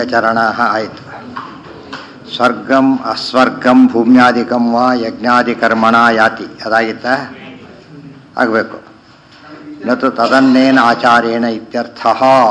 ಚರಣ ಆಯಿತು ಸ್ವರ್ಗಂ ಅಸ್ವರ್ಗಂ ಭೂಮ್ಯಾದಿಕಂ ವಾ ಯಜ್ಞಾದಿಕರ್ಮಣ ಯಾತಿ ಅದಾಗಿತ್ತ ಆಗಬೇಕು ನತು ತದನ್ನೇನ ಆಚಾರೇಣ ಇತ್ಯರ್ಥ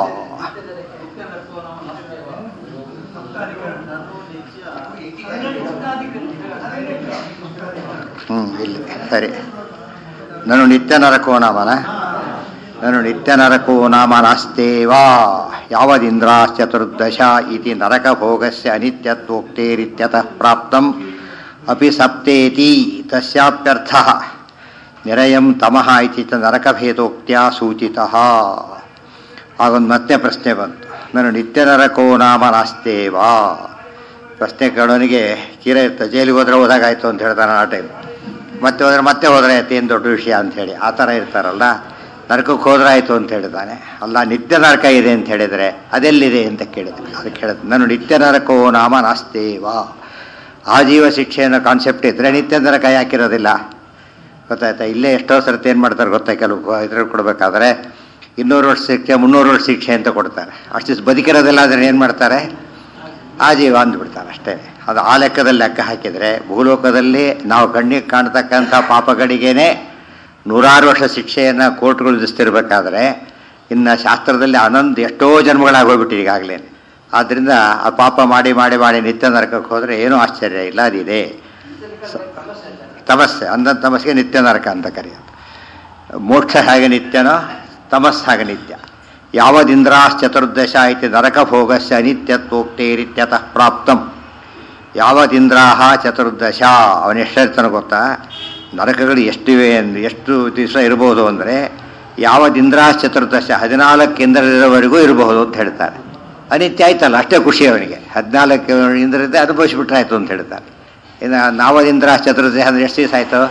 ಹ್ಞೂ ಇಲ್ಲಿ ಸರಿ ನಾನು ನಿತ್ಯ ನರಕೋ ನಾಮನ ನಾನು ನಿತ್ಯ ನರಕೋ ನಾಮ ನಾಸ್ತೇವಾ ಯಾವದಿಂದ್ರಾಶ್ಚತುರ್ದಶ ಇತಿ ನರಕಭೋಗಸ್ಯ ಅನಿತ್ಯತ್ವೋಕ್ತೇರಿತ್ಯತಃ ಪ್ರಾಪ್ತಂ ಅಪಿ ಸಪ್ತೇತಿ ತಸ್ಯಾಪ್ಯರ್ಥಃ ನಿರಯಂ ತಮಃ ಇತಿ ಚ ನರಕಭೇದೋಕ್ತ್ಯಾ ಸೂಚಿತಃ ಆಗೊಂದು ಮತ್ತೆ ಪ್ರಶ್ನೆ ಬಂತು ನಾನು ನಿತ್ಯ ನರಕೋ ನಾಮ ನಾಸ್ತೇವಾ ಪ್ರಶ್ನೆ ಕೇಳೋನಿಗೆ ಕೀರ ಇರ್ತ ಜೈಲಿಗೆ ಹೋದ್ರೆ ಹೋದಾಗಾಯ್ತು ಅಂತ ಹೇಳ್ತಾನೆ ಆ ಟೈಮ್ ಮತ್ತೆ ಹೋದ್ರೆ ಮತ್ತೆ ಹೋದ್ರೆ ಆಯ್ತು ಏನು ದೊಡ್ಡ ವಿಷಯ ಅಂಥೇಳಿ ಆ ಥರ ಇರ್ತಾರಲ್ಲ ನರಕಕ್ಕೆ ಹೋದ್ರೆ ಆಯಿತು ಅಂತ ಹೇಳಿದಾನೆ ಅಲ್ಲ ನಿತ್ಯ ನರಕ ಇದೆ ಅಂತ ಹೇಳಿದರೆ ಅದೆಲ್ಲಿದೆ ಅಂತ ಕೇಳಿದೆ ಅದಕ್ಕೆ ಹೇಳಿದೆ ನಾನು ನಿತ್ಯ ನರಕೋ ನಾಮ ನಾಸ್ತೇವಾ ಆಜೀವ ಶಿಕ್ಷೆ ಅನ್ನೋ ಕಾನ್ಸೆಪ್ಟ್ ಇದ್ದರೆ ನಿತ್ಯ ನರಕ ಯಾಕಿರೋದಿಲ್ಲ ಗೊತ್ತಾಯ್ತಾ ಇಲ್ಲೇ ಎಷ್ಟೋ ಸರ್ತಿ ಏನು ಮಾಡ್ತಾರೆ ಗೊತ್ತಾ ಕೆಲವು ಇದ್ರಲ್ಲಿ ಕೊಡಬೇಕಾದ್ರೆ ಇನ್ನೂರು ವರ್ಷ ಶಿಕ್ಷೆ ಮುನ್ನೂರು ವರ್ಷ ಶಿಕ್ಷೆ ಅಂತ ಕೊಡ್ತಾರೆ ಅಷ್ಟು ದಿವ್ಸ ಬದುಕಿರೋದಿಲ್ಲ ಆದರೆ ಏನು ಮಾಡ್ತಾರೆ ಆಜೀವ ಅಂದ್ಬಿಡ್ತಾರೆ ಅಷ್ಟೇ ಅದು ಆ ಲೆಕ್ಕದಲ್ಲಿ ಲೆಕ್ಕ ಹಾಕಿದರೆ ಭೂಲೋಕದಲ್ಲಿ ನಾವು ಕಣ್ಣಿಗೆ ಕಾಣ್ತಕ್ಕಂಥ ಪಾಪಗಳಿಗೇನೆ ನೂರಾರು ವರ್ಷ ಶಿಕ್ಷೆಯನ್ನು ಕೋರ್ಟ್ಗಳು ವಿಧಿಸ್ತಿರ್ಬೇಕಾದ್ರೆ ಇನ್ನು ಶಾಸ್ತ್ರದಲ್ಲಿ ಅನಂತ ಎಷ್ಟೋ ಜನ್ಮಗಳಾಗೋಗ್ಬಿಟ್ಟು ಈಗಾಗಲೇ ಆದ್ದರಿಂದ ಆ ಪಾಪ ಮಾಡಿ ಮಾಡಿ ಮಾಡಿ ನಿತ್ಯ ನರಕಕ್ಕೆ ಹೋದರೆ ಏನೂ ಆಶ್ಚರ್ಯ ಇಲ್ಲ ಅದಿದೆ ತಮಸ್ಸೆ ಅಂದ ತಮಸ್ಸಿಗೆ ನಿತ್ಯ ನರಕ ಅಂತ ಕರೆಯೋದು ಮೋಕ್ಷ ಹೇಗೆ ನಿತ್ಯನೋ ತಮಸ್ ಹಾಗೆ ನಿತ್ಯ ಯಾವದಿಂದ್ರಾಶ್ಚತುರ್ದಶ ಐತಿ ನರಕಭೋಗಸ್ಯ ಅನಿತ್ಯತ್ವೋಕ್ತೇರಿತ್ಯತಃ ಪ್ರಾಪ್ತಂ ಯಾವದಿಂದ್ರಾಹ ಚತುರ್ದಶ ಅವನೆಷ್ಟಿರ್ತಾನೆ ಗೊತ್ತಾ ನರಕಗಳು ಎಷ್ಟಿವೆ ಅಂದ್ರೆ ಎಷ್ಟು ದಿವಸ ಇರಬಹುದು ಅಂದರೆ ಯಾವದಿಂದ್ರಾ ಚತುರ್ದಶ ಹದಿನಾಲ್ಕು ಇಂದ್ರವರೆಗೂ ಇರಬಹುದು ಅಂತ ಹೇಳ್ತಾರೆ ಅನಿತ್ಯ ಆಯ್ತಲ್ಲ ಅಷ್ಟೇ ಖುಷಿ ಅವನಿಗೆ ಹದಿನಾಲ್ಕು ಇಂದ್ರದ್ದೇ ಅನುಭವಿಸ್ಬಿಟ್ರೆ ಆಯಿತು ಅಂತ ಹೇಳ್ತಾರೆ ಇನ್ನು ನಾವದಿಂದ್ರ ಚತುರ್ದಶ ಅಂದರೆ ಎಷ್ಟು ದಿವಸ ಆಯಿತು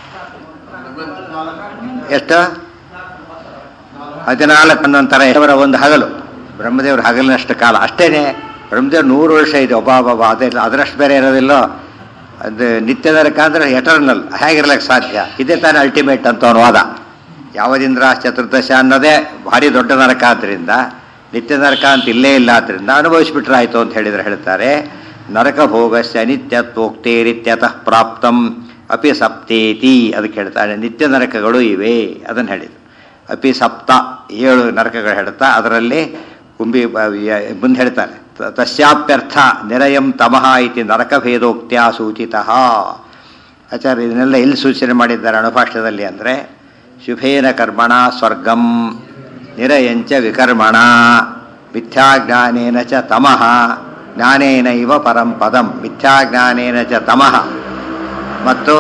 ಎಷ್ಟು ಹದಿನಾಲ್ಕು ಅನ್ನೊಂಥರ ಅವರ ಒಂದು ಹಗಲು ಬ್ರಹ್ಮದೇವ್ರ ಹಗಲಿನಷ್ಟು ಕಾಲ ಅಷ್ಟೇನೆ ಬ್ರಹ್ಮದೇವ್ರ ನೂರು ವರ್ಷ ಇದೆ ಒಬ್ಬ ಒಬ್ಬ ಅದೇ ಅದರಷ್ಟು ಬೇರೆ ಇರೋದಿಲ್ಲೋ ಅದು ನಿತ್ಯ ನರಕ ಅಂದರೆ ಎಟರ್ನಲ್ ಹೇಗಿರ್ಲಿಕ್ಕೆ ಸಾಧ್ಯ ಇದೇ ತಾನೇ ಅಲ್ಟಿಮೇಟ್ ಅಂತ ಅವನು ವಾದ ಯಾವದಿಂದ್ರ ಚತುರ್ದಶ ಅನ್ನೋದೇ ಭಾರಿ ದೊಡ್ಡ ನರಕ ಆದ್ದರಿಂದ ನಿತ್ಯ ನರಕ ಅಂತ ಇಲ್ಲೇ ಇಲ್ಲ ಆದ್ದರಿಂದ ಅನುಭವಿಸ್ಬಿಟ್ರೆ ಆಯಿತು ಅಂತ ಹೇಳಿದ್ರೆ ಹೇಳ್ತಾರೆ ನರಕ ಭೋಗಸ್ಯ ನಿತ್ಯತ್ವೋಕ್ತೇರಿತ್ಯತಃ ಪ್ರಾಪ್ತಂ ಅಪಿ ಸಪ್ತೇತಿ ಅದಕ್ಕೆ ಹೇಳ್ತಾರೆ ನಿತ್ಯ ನರಕಗಳು ಇವೆ ಅದನ್ನು ಹೇಳಿದ್ರು ಅಪಿ ಸಪ್ತ ಏಳು ನರಕಗಳು ಹೇಳ್ತಾ ಅದರಲ್ಲಿ ಕುಂಬಿ ಮುಂದೆ ಹೇಳ್ತಾರೆ ತಸ್ಯಾಪ್ಯರ್ಥ ನಿರಯಂ ತಮಃ ಇತಿ ನರಕಭೇದೋಕ್ತ್ಯಾ ಸೂಚಿತ ಆಚಾರ್ಯ ಇದನ್ನೆಲ್ಲ ಎಲ್ಲಿ ಸೂಚನೆ ಮಾಡಿದ್ದಾರೆ ಅಣುಭಾಷ್ಯದಲ್ಲಿ ಅಂದರೆ ಶುಭೇನ ಕರ್ಮಣ ಸ್ವರ್ಗಂ ನಿರಯಂಚ ವಿಕರ್ಮಣ ಮಿಥ್ಯಾಜ್ಞಾನೇನ ಚ ತಮಃ ಜ್ಞಾನೇನ ಇವ ಪರಂ ಪದಂ ಮಿಥ್ಯಾಜ್ಞಾನೇನ ಚ ತಮಃ ಮತ್ತು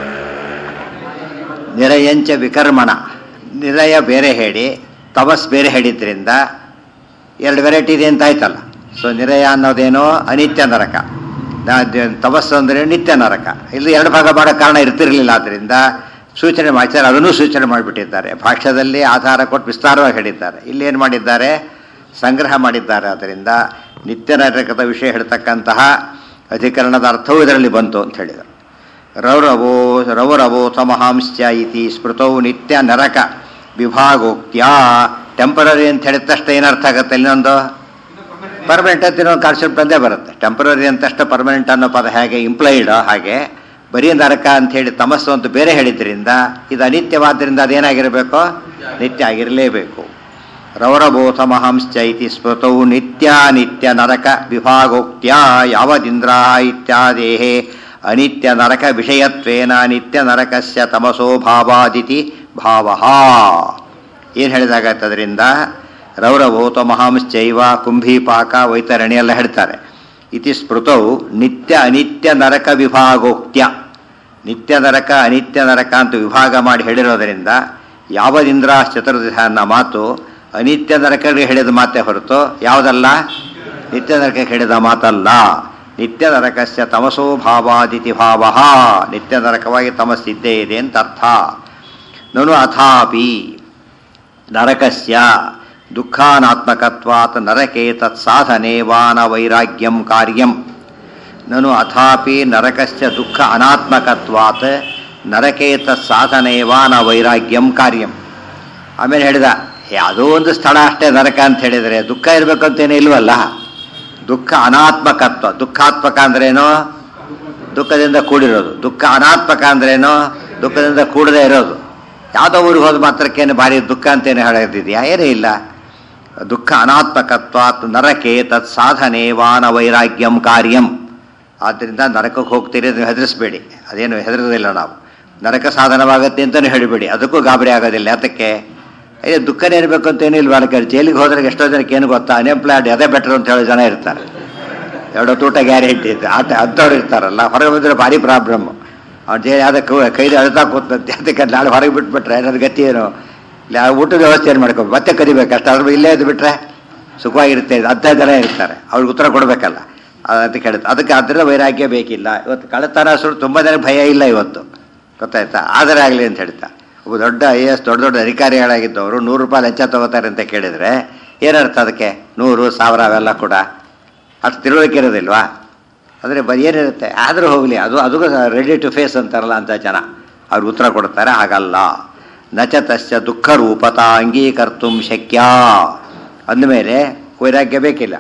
ನಿರಯಂಚ ವಿಕರ್ಮಣ ನಿರಯ ಬೇರೆ ಹೇಳಿ ತಮಸ್ ಬೇರೆ ಹೇಳಿದ್ರಿಂದ ಎರಡು ವೆರೈಟಿ ಇದೆ ಅಂತ ಆಯ್ತಲ್ಲ ಸೊ ನಿರಯ ಅನ್ನೋದೇನೋ ಅನಿತ್ಯ ನರಕ ತಮಸ್ಸು ಅಂದರೆ ನಿತ್ಯ ನರಕ ಇಲ್ಲಿ ಎರಡು ಭಾಗ ಮಾಡೋ ಕಾರಣ ಇರ್ತಿರಲಿಲ್ಲ ಆದ್ದರಿಂದ ಸೂಚನೆ ಮಾಡ್ತಾರೆ ಅದನ್ನು ಸೂಚನೆ ಮಾಡಿಬಿಟ್ಟಿದ್ದಾರೆ ಭಾಷ್ಯದಲ್ಲಿ ಆಧಾರ ಕೊಟ್ಟು ವಿಸ್ತಾರವಾಗಿ ಹೇಳಿದ್ದಾರೆ ಇಲ್ಲಿ ಏನು ಮಾಡಿದ್ದಾರೆ ಸಂಗ್ರಹ ಮಾಡಿದ್ದಾರೆ ಅದರಿಂದ ನಿತ್ಯ ನರಕದ ವಿಷಯ ಹೇಳ್ತಕ್ಕಂತಹ ಅಧಿಕರಣದ ಅರ್ಥವೂ ಇದರಲ್ಲಿ ಬಂತು ಅಂತ ಹೇಳಿದರು ರೌರವೋ ರೌರವೋ ತಮಹಾಂಶ್ಚ ಇತಿ ಸ್ಮೃತೌ ನಿತ್ಯ ನರಕ ವಿಭಾಗೋಕ್ತ್ಯ ಟೆಂಪರರಿ ಅಂತ ಹೇಳಿದ ತಕ್ಷಣ ಏನರ್ಥ ಆಗುತ್ತೆ ಇನ್ನೊಂದು ಪರ್ಮನೆಂಟ್ ಅಂತ ಇನ್ನೊಂದು ಕಾನ್ಸೆಪ್ಟ್ ಬಂದೇ ಬರುತ್ತೆ ಟೆಂಪರರಿ ಅಂತಷ್ಟು ಪರ್ಮನೆಂಟ್ ಅನ್ನೋ ಪದ ಹೇಗೆ ಇಂಪ್ಲೈಡ್ ಹಾಗೆ ಬರೀ ನರಕ ಅಂತ ಹೇಳಿ ತಮಸ್ಸು ಅಂತ ಬೇರೆ ಹೇಳಿದ್ರಿಂದ ಇದು ಅನಿತ್ಯವಾದ್ದರಿಂದ ಅದೇನಾಗಿರಬೇಕು ನಿತ್ಯ ಆಗಿರಲೇಬೇಕು ರೌರಭೂತ ಮಹಾಂಶ್ಚ ಇತಿ ಸ್ಮೃತೌ ನಿತ್ಯ ನಿತ್ಯ ನರಕ ವಿಭಾಗೋಕ್ತ್ಯ ಯಾವದಿಂದ್ರ ಇತ್ಯಾದೇಹೇ ಅನಿತ್ಯ ನರಕ ವಿಷಯತ್ವೇನ ನಿತ್ಯ ನರಕಸ್ಯ ತಮಸೋ ಭಾವಾದಿತಿ ಭಾವ ಏನು ಹೇಳಿದಾಗತ್ತೆ ಅದರಿಂದ ರೌರಭೂತ ಮಹಾಂಶ್ಚೈವ ಕುಂಭೀಪಾಕ ವೈತರಣಿ ಎಲ್ಲ ಹೇಳ್ತಾರೆ ಇತಿ ಸ್ಮೃತೌ ನಿತ್ಯ ಅನಿತ್ಯ ನರಕ ವಿಭಾಗೋಕ್ತ್ಯ ನಿತ್ಯ ನರಕ ಅನಿತ್ಯ ನರಕ ಅಂತ ವಿಭಾಗ ಮಾಡಿ ಹೇಳಿರೋದರಿಂದ ಯಾವದಿಂದ್ರ ಚತುರ್ದಶ ಅನ್ನೋ ಮಾತು ಅನಿತ್ಯ ನರಕಗಳಿಗೆ ಹೇಳಿದ ಮಾತೇ ಹೊರತು ಯಾವುದಲ್ಲ ನಿತ್ಯ ನರಕಕ್ಕೆ ಹೇಳಿದ ಮಾತಲ್ಲ ನಿತ್ಯ ನರಕಸ್ಯ ತಮಸೋ ಭಾವಾದಿತಿ ಭಾವ ನಿತ್ಯ ನರಕವಾಗಿ ತಮಸ್ಸಿದ್ದೇ ಇದೆ ಅಂತ ಅರ್ಥ ನನು ಅಥಾಪಿ ನರಕಸ್ಯ ದುಃಖಾನಾತ್ಮಕತ್ವಾತ್ ನರಕೆ ತತ್ ಸಾಧನೆ ವಾನ ವೈರಾಗ್ಯಂ ಕಾರ್ಯಂ ನನು ಅಥಾಪಿ ನರಕಸ್ಯ ದುಃಖ ಅನಾತ್ಮಕತ್ವಾತ್ ನರಕೆ ತತ್ ಸಾಧನೆ ವಾನ ವೈರಾಗ್ಯಂ ಕಾರ್ಯಂ ಆಮೇಲೆ ಹೇಳಿದ ಯಾವುದೋ ಒಂದು ಸ್ಥಳ ಅಷ್ಟೇ ನರಕ ಅಂತ ಹೇಳಿದರೆ ದುಃಖ ಇರಬೇಕಂತೇನೇ ಇಲ್ವಲ್ಲ ದುಃಖ ಅನಾತ್ಮಕತ್ವ ದುಃಖಾತ್ಮಕ ಅಂದ್ರೇನು ದುಃಖದಿಂದ ಕೂಡಿರೋದು ದುಃಖ ಅನಾತ್ಮಕ ಅಂದ್ರೇನು ದುಃಖದಿಂದ ಕೂಡದೇ ಇರೋದು ಯಾವುದೋ ಊರಿಗೆ ಹೋದ ಮಾತ್ರಕ್ಕೇನು ಭಾರಿ ದುಃಖ ಅಂತೇನು ಹೇಳೋದಿದೆಯಾ ಏನೂ ಇಲ್ಲ ದುಃಖ ಅನಾತ್ಮಕತ್ವಾತ್ ನರಕೆ ತತ್ ಸಾಧನೆ ವಾನ ವೈರಾಗ್ಯಂ ಕಾರ್ಯಂ ಆದ್ದರಿಂದ ನರಕಕ್ಕೆ ಹೋಗ್ತೀರಿ ಅದನ್ನು ಹೆದರಿಸ್ಬೇಡಿ ಅದೇನು ಹೆದರೋದಿಲ್ಲ ನಾವು ನರಕ ಸಾಧನವಾಗತ್ತೆ ಅಂತಲೂ ಹೇಳಿಬೇಡಿ ಅದಕ್ಕೂ ಗಾಬರಿ ಆಗೋದಿಲ್ಲ ಯಾತಕ್ಕೆ ಅಯ್ಯೋ ದುಃಖನೇ ಇರಬೇಕು ಅಂತ ಏನಿಲ್ವ ಅದಕ್ಕೆ ಜೈಲಿಗೆ ಹೋದ್ರೆ ಎಷ್ಟೋ ಜನಕ್ಕೆ ಏನು ಗೊತ್ತಾ ಅನ್ಎಂಪ್ಲಾಯ್ಡ್ ಅದೇ ಬೆಟರ್ ಅಂತ ಹೇಳೋ ಜನ ಇರ್ತಾರೆ ಎರಡು ತೂಟ ಗ್ಯಾರಂಟಿ ಇದೆ ಆಟ ಅಂಥವ್ರು ಇರ್ತಾರಲ್ಲ ಹೊರಗೆ ಬಂದರೆ ಭಾರಿ ಪ್ರಾಬ್ಲಮ್ ಅವ್ನು ಜೈ ಅದಕ್ಕೆ ಕೈಲಿ ಅಳ್ತಾ ಕೂತಂತೆ ಅದಕ್ಕೆ ನಾಳೆ ಹೊರಗೆ ಬಿಟ್ಬಿಟ್ರೆ ನನ್ನ ಗತಿ ಏನು ಇಲ್ಲ ಊಟದ ವ್ಯವಸ್ಥೆ ಏನು ಮಾಡ್ಕೊ ಮತ್ತೆ ಕರಿಬೇಕು ಅಷ್ಟು ಅದ್ರ ಇಲ್ಲೇ ಇದ್ದು ಬಿಟ್ರೆ ಸುಖವಾಗಿರುತ್ತೆ ಅರ್ಧ ಜನ ಇರ್ತಾರೆ ಅವ್ರಿಗೆ ಉತ್ತರ ಕೊಡಬೇಕಲ್ಲ ಅಂತ ಕೇಳುತ್ತೆ ಅದಕ್ಕೆ ಅದರಿಂದ ವೈರಾಗ್ಯ ಬೇಕಿಲ್ಲ ಇವತ್ತು ಕಳ್ಳತನ ಸುರು ತುಂಬ ಜನ ಭಯ ಇಲ್ಲ ಇವತ್ತು ಗೊತ್ತಾಯ್ತಾ ಆದರೆ ಆಗಲಿ ಅಂತ ಹೇಳ್ತಾ ಒಬ್ಬ ದೊಡ್ಡ ಐ ಎಸ್ ದೊಡ್ಡ ದೊಡ್ಡ ಅಧಿಕಾರಿಗಳಾಗಿದ್ದವರು ನೂರು ರೂಪಾಯಿ ಲಂಚ ತಗೋತಾರೆ ಅಂತ ಕೇಳಿದರೆ ಏನರ್ಥ ಅದಕ್ಕೆ ನೂರು ಸಾವಿರ ಅವೆಲ್ಲ ಕೂಡ ಅಷ್ಟು ತಿಳುವಳಿಕೆ ಇರೋದಿಲ್ವಾ ಅಂದರೆ ಬ ಏನಿರುತ್ತೆ ಆದರೂ ಹೋಗಲಿ ಅದು ಅದು ರೆಡಿ ಟು ಫೇಸ್ ಅಂತಾರಲ್ಲ ಅಂತ ಜನ ಅವ್ರು ಉತ್ತರ ಕೊಡ್ತಾರೆ ಹಾಗಲ್ಲ ನಚ ತಸ್ಯ ದುಃಖ ರೂಪತ ಅಂಗೀಕರ್ತು ಶಕ್ಯ ಅಂದಮೇಲೆ ವೈರಾಗ್ಯ ಬೇಕಿಲ್ಲ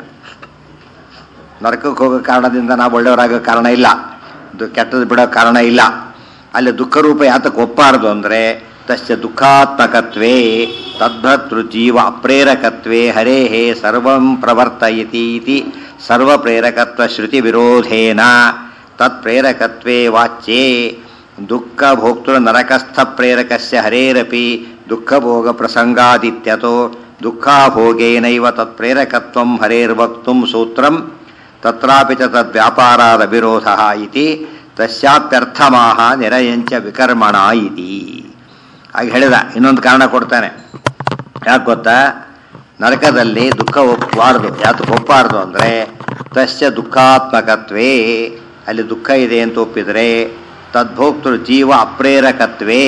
ನರಕಕ್ಕೆ ಹೋಗೋ ಕಾರಣದಿಂದ ನಾವು ಒಳ್ಳೆಯವರಾಗೋ ಕಾರಣ ಇಲ್ಲ ಇದು ಕೆಟ್ಟದ್ದು ಬಿಡೋ ಕಾರಣ ಇಲ್ಲ ಅಲ್ಲಿ ದುಃಖ ರೂಪ ಯಾತಕ್ಕೆ ಒಪ್ಪಾರದು ಅಂದರೆ ತಸ್ಯ ದುಃಖಾತ್ಮಕತ್ವೇ ತದ್ಭರ್ತೃ ಜೀವ ಅಪ್ರೇರಕತ್ವೇ ಹರೇಹೇ ಸರ್ವಂ ಪ್ರವರ್ತಯತಿ ಇತಿ ಸರ್ವಪ್ರೇರಕತ್ವ ಶ್ರುತಿ ವಿರೋಧೇನ ತತ್ಪ್ರೇರಕತ್ವೇ ವಾಚ್ಯೇ ದುಃಖ ಭೋಕ್ತೃ ನರಕಸ್ಥ ಪ್ರೇರಕಸ್ಯ ಹರೇರಪಿ ದುಃಖಭೋಗ ಪ್ರಸಂಗಾದಿತ್ಯತೋ ದುಃಖಾಭೋಗೇನೈವ ತತ್ಪ್ರೇರಕತ್ವಂ ಹರೇರ್ವಕ್ತುಂ ಸೂತ್ರಂ ತತ್ರಾಪಿ ಚ ತದ್ವ್ಯಾಪಾರಾದ ವಿರೋಧ ಇತಿ ತಸ್ಯಾಪ್ಯರ್ಥಮಾಹ ನಿರಯಂಚ ವಿಕರ್ಮಣ ಇತಿ ಹಾಗೆ ಹೇಳಿದ ಇನ್ನೊಂದು ಕಾರಣ ಕೊಡ್ತಾನೆ ಯಾಕೆ ಗೊತ್ತಾ ನರಕದಲ್ಲಿ ದುಃಖ ಒಪ್ಪಬಾರ್ದು ಯಾತಕ್ಕೆ ಒಪ್ಪಬಾರ್ದು ಅಂದರೆ ತಸ್ಯ ದುಃಖಾತ್ಮಕತ್ವೇ ಅಲ್ಲಿ ದುಃಖ ಇದೆ ಅಂತ ಒಪ್ಪಿದರೆ ತದ್ಭೋಕ್ತೃ ಜೀವ ಅಪ್ರೇರಕತ್ವೇ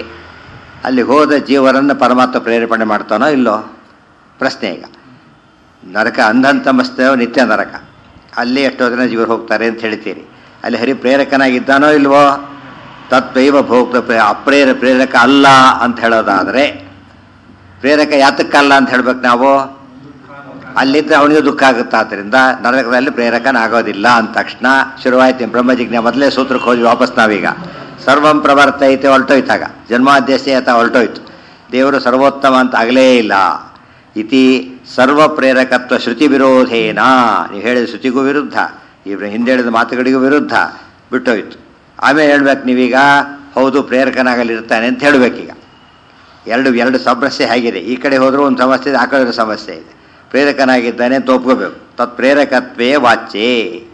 ಅಲ್ಲಿ ಹೋದ ಜೀವರನ್ನು ಪರಮಾತ್ಮ ಪ್ರೇರೇಪಣೆ ಮಾಡ್ತಾನೋ ಇಲ್ಲೋ ಪ್ರಶ್ನೆ ಈಗ ನರಕ ಅಂಧಂತಮಸ್ತೇವ ನಿತ್ಯ ನರಕ ಅಲ್ಲಿ ಎಷ್ಟೋ ಜನ ಜೀವರು ಹೋಗ್ತಾರೆ ಅಂತ ಹೇಳ್ತೀರಿ ಅಲ್ಲಿ ಹರಿ ಪ್ರೇರಕನಾಗಿದ್ದಾನೋ ಇಲ್ವೋ ತತ್ವೈವ ಭೋಕ್ತ ಪ್ರೇ ಅಪ್ರೇರ ಪ್ರೇರಕ ಅಲ್ಲ ಅಂತ ಹೇಳೋದಾದರೆ ಪ್ರೇರಕ ಯಾತಕ್ಕಲ್ಲ ಅಂತ ಹೇಳ್ಬೇಕು ನಾವು ಅಲ್ಲಿದ್ದರೆ ಅವನಿಗೂ ದುಃಖ ಆಗುತ್ತೆ ಆದ್ದರಿಂದ ನರಕದಲ್ಲಿ ಪ್ರೇರಕನಾಗೋದಿಲ್ಲ ಅಂದ ತಕ್ಷಣ ಶುರುವಾಯ್ತು ಬ್ರಹ್ಮಜಿಜ್ಞೆ ಮೊದಲೇ ಸೂತ್ರಕ್ಕೆ ಹೋದ್ವಿ ವಾಪಸ್ ನಾವೀಗ ಸರ್ವಂ ಪ್ರವರ್ತೈತೆ ಹೊರಟೋಯ್ತಾಗ ಜನ್ಮಾದ್ಯಸ್ಯ ಆತ ಹೊರಟೋಯ್ತು ದೇವರು ಸರ್ವೋತ್ತಮ ಅಂತ ಆಗಲೇ ಇಲ್ಲ ಇತಿ ಸರ್ವ ಪ್ರೇರಕತ್ವ ಶ್ರುತಿ ವಿರೋಧೇನ ನೀವು ಹೇಳಿದ ಶ್ರುತಿಗೂ ವಿರುದ್ಧ ಇವ್ರು ಹಿಂದೆ ಹೇಳಿದ ಮಾತುಗಳಿಗೂ ವಿರುದ್ಧ ಬಿಟ್ಟೋಯ್ತು ಆಮೇಲೆ ಹೇಳ್ಬೇಕು ನೀವೀಗ ಹೌದು ಪ್ರೇರಕನಾಗಲಿರ್ತಾನೆ ಅಂತ ಹೇಳಬೇಕೀಗ ಎರಡು ಎರಡು ಸಮಸ್ಯೆ ಹೇಗಿದೆ ಈ ಕಡೆ ಹೋದರೂ ಒಂದು ಸಮಸ್ಯೆ ಇದೆ ಆ ಕಡೆ ಒಂದು ಸಮಸ್ಯೆ ಇದೆ ಪ್ರೇರಕನಾಗಿದ್ದಾನೆ ಅಂತ ಒಪ್ಕೋಬೇಕು ತತ್ ಪ್ರೇರಕತ್ವೇ ವಾಚ್ಯೇ